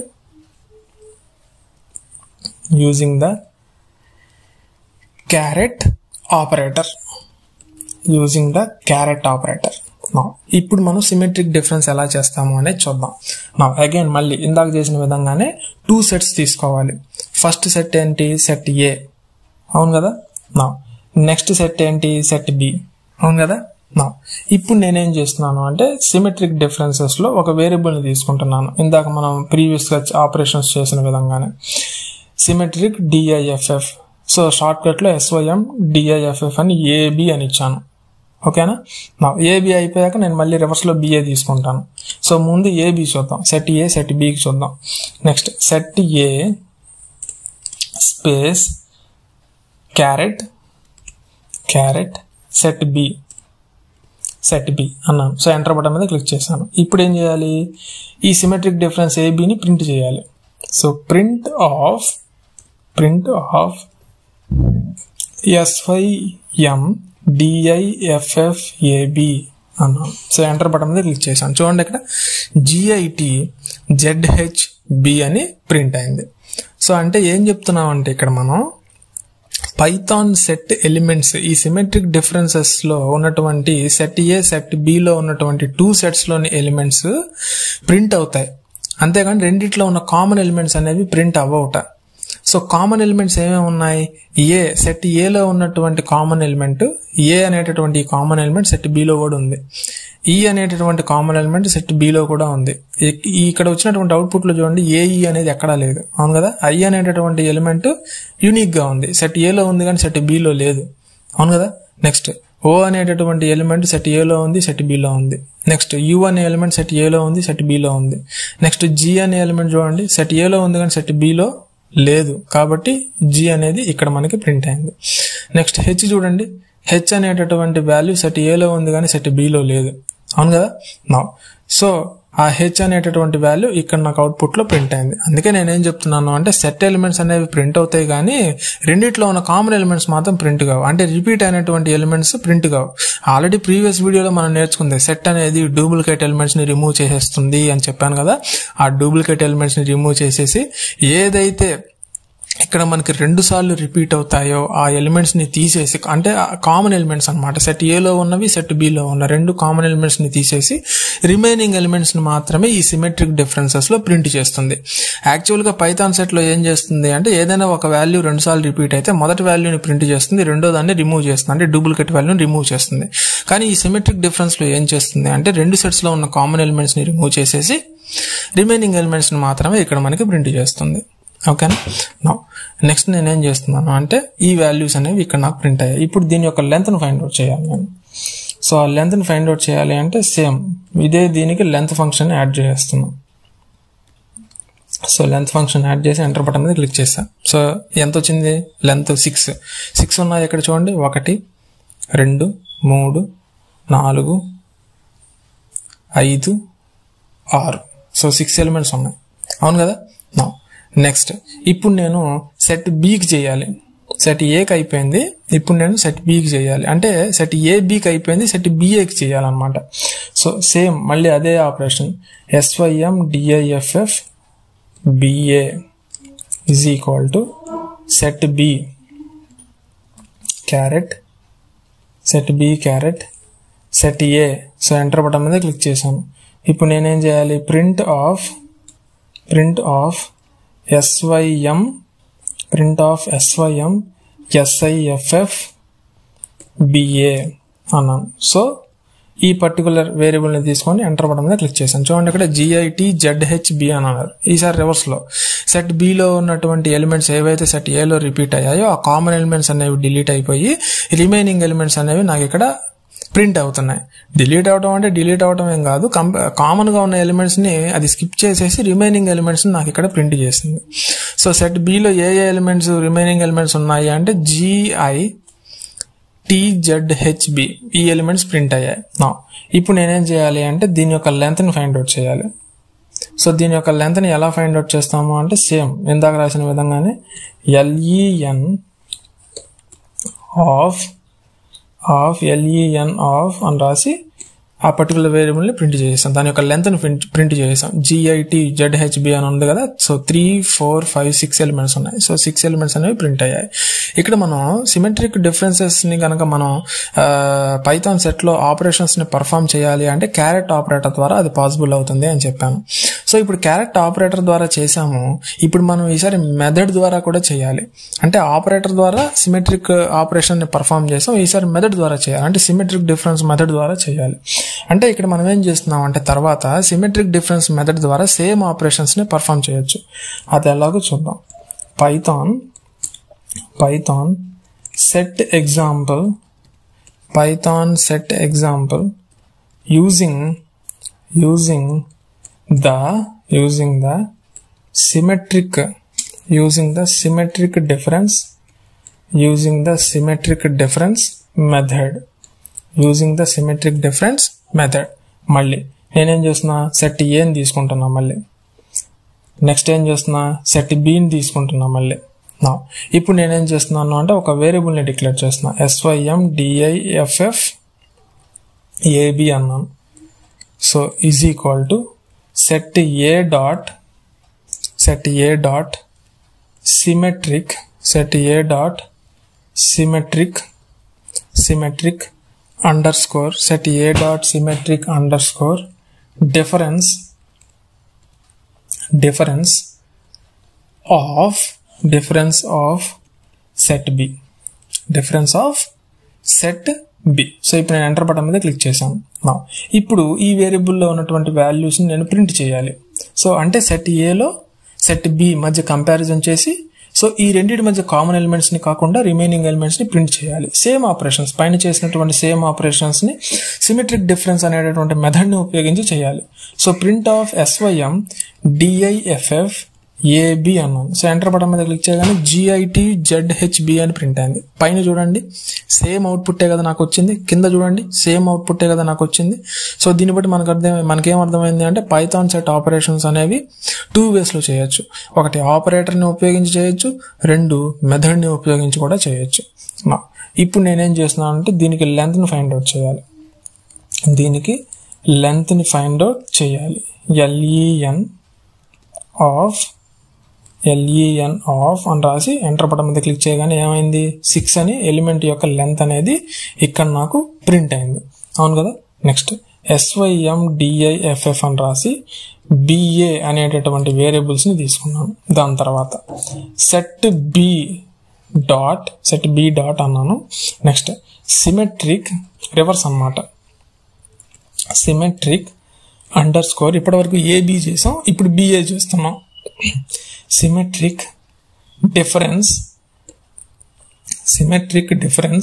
using the caret operator using the caret operator ఇప్పుడు మనం సిమెట్రిక్ డిఫరెన్స్ ఎలా చేస్తాము అనేది చూద్దాం నా అగైన్ మళ్ళీ ఇందాక చేసిన విధంగానే టూ సెట్స్ తీసుకోవాలి ఫస్ట్ సెట్ ఏంటి సెట్ ఏ అవును కదా నా నెక్స్ట్ సెట్ ఏంటి సెట్ బి అవును కదా నా ఇప్పుడు నేనేం చేస్తున్నాను అంటే సిమెట్రిక్ డిఫరెన్సెస్ లో ఒక వేరియబుల్ ని తీసుకుంటున్నాను ఇందాక మనం ప్రీవియస్ గా ఆపరేషన్స్ చేసిన విధంగానే symmetric D I F F so shortcut లో ఎస్వైఎం డిఐఎఫ్ఎఫ్ అని ఏబి అని ఇచ్చాను ఓకేనా నా ఏబి అయిపోయాక నేను మళ్ళీ రివర్స్ లో బిఏ తీసుకుంటాను సో ముందు ఏబి చూద్దాం సెట్ ఏ సెట్ బికి చూద్దాం next set A space caret caret set B set B అన్నాను సో ఎంటర్ బటన్ మీద క్లిక్ చేశాను ఇప్పుడు ఏం చేయాలి ఈ సిమెట్రిక్ డిఫరెన్స్ ఏబిని ప్రింట్ చేయాలి so print of print of S Y M D I F F A B అన్నాను సో ఎంటర్ బటన్ మీద క్లిక్ చేశాను చూడండి ఇక్కడ జిఐటి జెడ్హెచ్ బి అని ప్రింట్ అయింది సో అంటే ఏం చెప్తున్నాం అంటే ఇక్కడ మనం పైథాన్ సెట్ ఎలిమెంట్స్ ఈ సిమెట్రిక్ డిఫరెన్సెస్ లో ఉన్నటువంటి సెట్ ఏ సెట్ బిలో ఉన్నటువంటి టూ సెట్స్ లోని ఎలిమెంట్స్ ప్రింట్ అవుతాయి అంతేగాని రెండిట్లో ఉన్న కామన్ ఎలిమెంట్స్ అనేవి ప్రింట్ అవ్వవుట సో కామన్ ఎలిమెంట్స్ ఏమేమి ఉన్నాయి ఏ సెట్ ఏలో ఉన్నటువంటి కామన్ ఎలిమెంట్ ఏ అనేటటువంటి కామన్ ఎలిమెంట్ సెట్ బిలో కూడా ఉంది ఈ అనేటటువంటి కామన్ ఎలిమెంట్ సెట్ బిలో కూడా ఉంది ఇక్కడ వచ్చినటువంటి అవుట్పుట్ లో చూడండి ఏఈ అనేది ఎక్కడా లేదు అవును కదా ఐ అనేటటువంటి ఎలిమెంట్ యూనిక్ గా ఉంది సెట్ ఏలో ఉంది కానీ సెట్ బిలో లేదు అవును కదా నెక్స్ట్ ఓ అనేటటువంటి ఎలిమెంట్ సెట్ ఏలో ఉంది సెట్ బిలో ఉంది నెక్స్ట్ యు అనే ఎలిమెంట్ సెట్ ఏలో ఉంది సెట్ బిలో ఉంది నెక్స్ట్ జి అనే ఎలిమెంట్ చూడండి సెట్ ఏలో ఉంది కానీ సెట్ బిలో లేదు కాబట్టి జి అనేది ఇక్కడ మనకి ప్రింట్ అయింది నెక్స్ట్ హెచ్ చూడండి హెచ్ అనేటటువంటి వాల్యూ సెట్ ఏలో ఉంది కానీ సెట్ బిలో లేదు అవును కదా నా సో ఆ హెచ్ అనేటటువంటి వాల్యూ ఇక్కడ నాకు అవుట్పుట్ లో ప్రింట్ అయింది అందుకే నేనేం చెప్తున్నాను అంటే సెట్ ఎలిమెంట్స్ అనేవి ప్రింట్ అవుతాయి కానీ రెండిట్లో ఉన్న కామన్ ఎలిమెంట్స్ మాత్రం ప్రింట్ కావు అంటే రిపీట్ అయినటువంటి ఎలిమెంట్స్ ప్రింట్ కావు ఆల్రెడీ ప్రీవియస్ వీడియోలో మనం నేర్చుకుంది సెట్ అనేది డూప్లికేట్ ఎలిమెంట్స్ ని రిమూవ్ చేసేస్తుంది అని చెప్పాను కదా ఆ డూప్లికేట్ ఎలిమెంట్స్ ని రిమూవ్ చేసేసి ఏదైతే ఇక్కడ మనకి రెండు సార్లు రిపీట్ అవుతాయో ఆ ఎలిమెంట్స్ ని తీసేసి అంటే కామన్ ఎలిమెంట్స్ అనమాట సెట్ ఏలో ఉన్నవి సెట్ బిలో ఉన్న రెండు కామన్ ఎలిమెంట్స్ ని తీసేసి రిమైనింగ్ ఎలిమెంట్స్ ని మాత్రమే ఈ సిమెట్రిక్ డిఫరెన్సెస్ లో ప్రింట్ చేస్తుంది యాక్చువల్ గా పైథాన్ సెట్ లో ఏం చేస్తుంది అంటే ఏదైనా ఒక వాల్యూ రెండు సార్లు రిపీట్ అయితే మొదటి వాల్యూని ప్రింట్ చేస్తుంది రెండో దాన్ని రిమూవ్ చేస్తుంది అంటే డూప్లికేట్ వాల్యూని రిమూవ్ చేస్తుంది కానీ ఈ సిమెట్రిక్ డిఫరెన్స్ లో ఏం చేస్తుంది అంటే రెండు సెట్స్ లో ఉన్న కామన్ ఎలిమెంట్స్ ని రిమూవ్ చేసేసి రిమైనింగ్ ఎలిమెంట్స్ ని మాత్రమే ఇక్కడ మనకి ప్రింట్ చేస్తుంది ఓకేనా నా నెక్స్ట్ నేనేం చేస్తున్నాను అంటే ఈ వాల్యూస్ అనేవి ఇక్కడ నాకు ప్రింట్ అయ్యాయి ఇప్పుడు దీని యొక్క లెంత్ను ఫైండ్ అవుట్ చేయాలి నేను సో ఆ లెంత్ని ఫైండ్ అవుట్ చేయాలి అంటే సేమ్ ఇదే దీనికి లెంత్ ఫంక్షన్ యాడ్ చేస్తున్నాం సో లెంత్ ఫంక్షన్ యాడ్ చేసి ఎంటర్ బటన్ మీద క్లిక్ చేస్తాను సో ఎంత వచ్చింది లెంత్ సిక్స్ సిక్స్ ఉన్నాయి ఇక్కడ చూడండి ఒకటి రెండు మూడు నాలుగు ఐదు ఆరు సో సిక్స్ ఎలిమెంట్స్ ఉన్నాయి అవును కదా నా నెక్స్ట్ ఇప్పుడు నేను సెట్ బీకి చేయాలి సెట్ ఏకి అయిపోయింది ఇప్పుడు నేను సెట్ బీకి చేయాలి అంటే సెట్ ఏ బీకి అయిపోయింది సెట్ బిఏకి చేయాలన్నమాట సో సేమ్ మళ్ళీ అదే operation S Y M D I F F B A is equal to set B caret set B caret set A so enter button మీద క్లిక్ చేశాను ఇప్పుడు నేనేం చేయాలి print of print of S Y M print of S Y M S I F F B A అన్నాను so ఈ particular వేరియబుల్ని తీసుకొని enter button మీద క్లిక్ చేశాను చూడండి ఇక్కడ జిఐటి జెడ్హెచ్బి అని అన్నారు ఈసారి రివర్స్లో సెట్ బిలో ఉన్నటువంటి ఎలిమెంట్స్ ఏవైతే సెట్ ఏలో రిపీట్ అయ్యాయో ఆ కామన్ ఎలిమెంట్స్ అనేవి డిలీట్ అయిపోయి రిమైనింగ్ ఎలిమెంట్స్ అనేవి నాకు ఇక్కడ ప్రింట్ అవుతున్నాయి డిలీట్ అవడం అంటే డిలీట్ అవడం ఏం కాదు కామన్గా ఉన్న ఎలిమెంట్స్ని అది స్కిప్ చేసేసి రిమైనింగ్ ఎలిమెంట్స్ని నాకు ఇక్కడ ప్రింట్ చేసింది సో సెట్ బిలో ఏ ఏ ఎలిమెంట్స్ రిమైనింగ్ ఎలిమెంట్స్ ఉన్నాయి అంటే జిఐ టీజెడ్హెచ్బి ఈ ఎలిమెంట్స్ ప్రింట్ అయ్యాయి నా ఇప్పుడు నేనేం చేయాలి అంటే దీని యొక్క లెంత్ని ఫైండ్ అవుట్ చేయాలి సో దీని యొక్క లెంత్ని ఎలా ఫైండ్ అవుట్ చేస్తాము అంటే సేమ్ ఇందాక రాసిన విధంగానే L E N of of L E N of అని రాసి ఆ పర్టికులర్ వేరియబుల్ని ప్రింట్ చేసాం దాని యొక్క లెంత్ని ప్రింట్ ప్రింట్ చేసాం జిఐటి జెడ్హెచ్బి అని ఉంది కదా so three four five six elements ఉన్నాయి సో సిక్స్ ఎలిమెంట్స్ అనేవి ప్రింట్ అయ్యాయి ఇక్కడ మనం సిమెట్రిక్ డిఫరెన్సెస్ని కనుక మనం పైథాన్ సెట్లో ఆపరేషన్స్ని పర్ఫామ్ చేయాలి అంటే క్యారెట్ ఆపరేటర్ ద్వారా అది పాసిబుల్ అవుతుంది అని చెప్పాను సో ఇప్పుడు క్యారెట్ ఆపరేటర్ ద్వారా చేసాము ఇప్పుడు మనం ఈసారి మెథడ్ ద్వారా కూడా చేయాలి అంటే ఆపరేటర్ ద్వారా సిమెట్రిక్ ఆపరేషన్ని పర్ఫామ్ చేసాం ఈసారి మెథడ్ ద్వారా చేయాలి అంటే సిమెట్రిక్ డిఫరెన్స్ మెథడ్ ద్వారా చేయాలి అంటే ఇక్కడ మనం ఏం చేస్తున్నాం అంటే తర్వాత సిమెట్రిక్ డిఫరెన్స్ మెథడ్ ద్వారా సేమ్ ఆపరేషన్స్ని పర్ఫామ్ చేయొచ్చు అది ఎలాగో చూద్దాం Python Python set example Python set example using using the using the symmetric using the symmetric difference using the symmetric difference method using the symmetric difference method మళ్ళీ నేనేం చేస్తున్నా set ఏని తీసుకుంటున్నా మళ్ళీ నెక్స్ట్ ఏం చేస్తున్నా సెట్ బీని తీసుకుంటున్నా మళ్ళీ నా ఇప్పుడు నేనేం చేస్తున్నాను అంటే ఒక వేరియబుల్ని డిక్లేర్ చేస్తున్నా ఎస్వైఎం డిఐఎఫ్ఎఫ్ ఏబి అన్నాను so is equal to set A dot set A dot symmetric set A dot symmetric symmetric underscore set a dot symmetric underscore difference difference of difference of set b difference of set b so ఇప్పుడు నేను enter button మీద click చేశాను నా ఇప్పుడు ఈ వేరియబుల్లో ఉన్నటువంటి వాల్యూస్ని నేను ప్రింట్ చేయాలి సో అంటే సెట్ ఏలో సెట్ బి మధ్య కంపారిజన్ చేసి సో ఈ రెండింటి మధ్య కామన్ ఎలిమెంట్స్ ని కాకుండా రిమైనింగ్ ఎలిమెంట్స్ ని ప్రింట్ చేయాలి సేమ్ ఆపరేషన్స్ పైన చేసినటువంటి సేమ్ ఆపరేషన్స్ ని సిమెట్రిక్ డిఫరెన్స్ అనేటటువంటి మెథడ్ ని ఉపయోగించి చేయాలి so print of S Y M D I F F A B అన్నాను సో ఎంటర్ బటన్ మీద క్లిక్ చేయగానే జిఐటి జెడ్హెచ్బి అని ప్రింట్ అయింది పైన చూడండి సేమ్ అవుట్పుట్టే కదా నాకు వచ్చింది కింద చూడండి సేమ్ అవుట్పుట్టే కదా నాకు వచ్చింది సో దీన్ని బట్టి మనకు అర్థం మనకేం అర్థమైంది అంటే పైథాన్ సెట్ ఆపరేషన్స్ అనేవి టూ వేస్లో చేయొచ్చు ఒకటి ఆపరేటర్ని ఉపయోగించి చేయొచ్చు రెండు మెథడ్ని ఉపయోగించి కూడా చేయొచ్చు ఇప్పుడు నేనేం చేస్తున్నాను అంటే దీనికి లెంత్ని ఫైండ్ అవుట్ చేయాలి దీనికి లెంత్ని ఫైండ్ అవుట్ చేయాలి ఎల్ఈఎన్ ఆఫ్ ఎల్ఈఎన్ ఆఫ్ అని రాసి ఎంటర్ బటన్ మీద క్లిక్ చేయగానే ఏమైంది సిక్స్ అని ఎలిమెంట్ యొక్క లెంత్ అనేది ఇక్కడ నాకు ప్రింట్ అయింది అవును కదా నెక్స్ట్ ఎస్వైఎం డిఐఎఫ్ఎఫ్ అని రాసి బిఏ అనేటటువంటి వేరియబుల్స్ని తీసుకున్నాను దాని తర్వాత set B dot set B dot అన్నాను నెక్స్ట్ సిమెట్రిక్ రివర్స్ అన్నమాట సిమెట్రిక్ అండర్ స్కోర్ ఇప్పటివరకు ఏబి చేసాం ఇప్పుడు బిఏ చేస్తున్నాం symmetric difference symmetric difference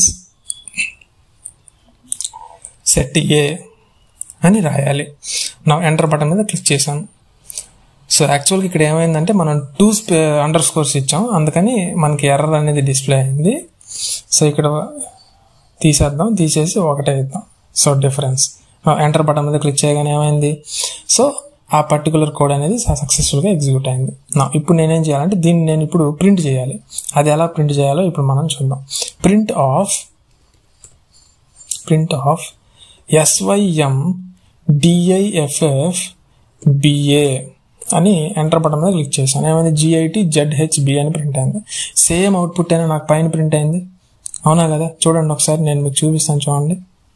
set A అని రాయాలి నా ఎంటర్ బటన్ మీద క్లిక్ చేశాను సో యాక్చువల్గా ఇక్కడ ఏమైందంటే మనం టూ స్పే అండర్ స్కోర్స్ ఇచ్చాం అందుకని మనకి ఎర్రర్ అనేది డిస్ప్లే అయింది సో ఇక్కడ తీసేద్దాం తీసేసి ఒకటే ఇద్దాం సో డిఫరెన్స్ ఎంటర్ బటన్ మీద క్లిక్ చేయగానే ఏమైంది సో ఆ పర్టికులర్ కోడ్ అనేది సక్సెస్ఫుల్గా ఎగ్జిక్యూట్ అయింది నా ఇప్పుడు నేనేం చేయాలంటే దీన్ని నేను ఇప్పుడు ప్రింట్ చేయాలి అది ఎలా ప్రింట్ చేయాలో ఇప్పుడు మనం చూద్దాం print of print of S Y M D I F F B A అని ఎంటర్ బటన్ మీద క్లిక్ చేశాను ఏమైంది జిఐటి జెడ్హెచ్బి అని ప్రింట్ అయింది సేమ్ అవుట్పుట్ అయినా నాకు పైన ప్రింట్ అయింది అవునా కదా చూడండి ఒకసారి నేను మీకు చూపిస్తాను చూడండి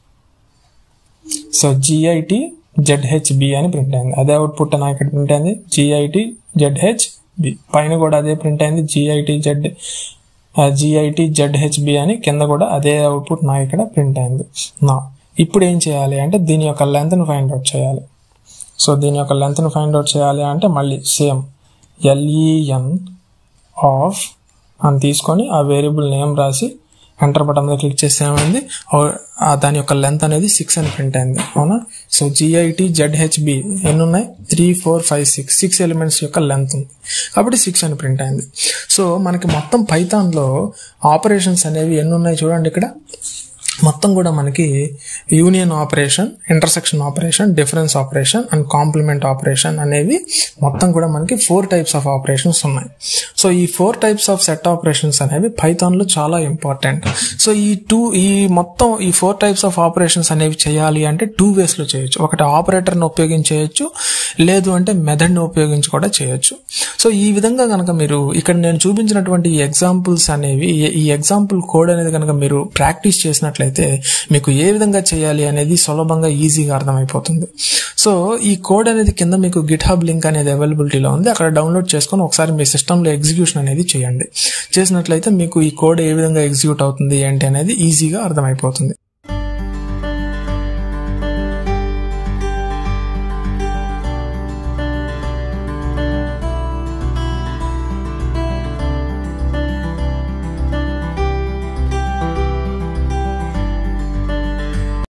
సో జిఐటి జెడ్హెచ్బి అని ప్రింట్ అయింది అదే అవుట్పుట్ నాకు ఇక్కడ ప్రింట్ అయింది జిఐటి జెడ్హెచ్బి పైన కూడా అదే ప్రింట్ అయింది జిఐటి జెడ్ జిఐటి జెడ్హెచ్బి అని కింద కూడా అదే అవుట్పుట్ నాకు ఇక్కడ ప్రింట్ అయింది నా ఇప్పుడు ఏం చేయాలి అంటే దీని యొక్క లెంత్ని ఫైండ్ అవుట్ చేయాలి సో దీని యొక్క లెంత్ని ఫైండ్ అవుట్ చేయాలి అంటే మళ్ళీ సేమ్ ఎల్ఈఎన్ ఆఫ్ అని తీసుకొని ఆ వేరియబుల్ నేమ్ రాసి ఎంటర్ బటన్ మీద క్లిక్ చేస్తే ఏమైంది ఆ- ఆ దాని యొక్క లెంత్ అనేది సిక్స్ అని ప్రింట్ అయింది అవునా సో జిఐటి జెడ్హెచ్బి ఎన్ని ఉన్నాయి three four five six six elements యొక్క లెంత్ ఉంది కాబట్టి సిక్స్ అని ప్రింట్ అయింది సో మనకి మొత్తం పైథాన్లో ఆపరేషన్స్ అనేవి ఎన్ని ఉన్నాయి చూడండి ఇక్కడ మొత్తం కూడా మనకి union operation intersection operation difference operation and complement operation అనేవి మొత్తం కూడా మనకి ఫోర్ టైప్స్ ఆఫ్ ఆపరేషన్స్ ఉన్నాయి సో ఈ four types of set operations అనేవి పైథాన్లో చాలా ఇంపార్టెంట్ సో ఈ టూ ఈ మొత్తం ఈ ఫోర్ టైప్స్ ఆఫ్ ఆపరేషన్స్ అనేవి చేయాలి అంటే టూ వేస్లో చేయొచ్చు ఒకటి ఆపరేటర్ని ఉపయోగించి చేయొచ్చు లేదు అంటే మెథడ్ని ఉపయోగించి కూడా చేయొచ్చు సో ఈ విధంగా కనుక మీరు ఇక్కడ నేను చూపించినటువంటి ఈ ఎగ్జాంపుల్స్ అనేవి ఈ- ఈ ఎగ్జాంపుల్ కోడ్ అనేది కనుక మీరు ప్రాక్టీస్ చేసినట్లయితే మీకు ఏ విధంగా చేయాలి అనేది సులభంగా ఈజీగా అర్థమైపోతుంది సో ఈ కోడ్ అనేది కింద మీకు గిట్ హబ్ లింక్ అనేది అవైలబిలిటీలో ఉంది అక్కడ డౌన్లోడ్ చేసుకొని ఒకసారి మీ సిస్టంలో ఎగ్జిక్యూషన్ అనేది చేయండి చేసినట్లయితే మీకు ఈ కోడ్ ఏ విధంగా ఎగ్జిక్యూట్ అవుతుంది ఏంటి అనేది ఈజీగా అర్థమైపోతుంది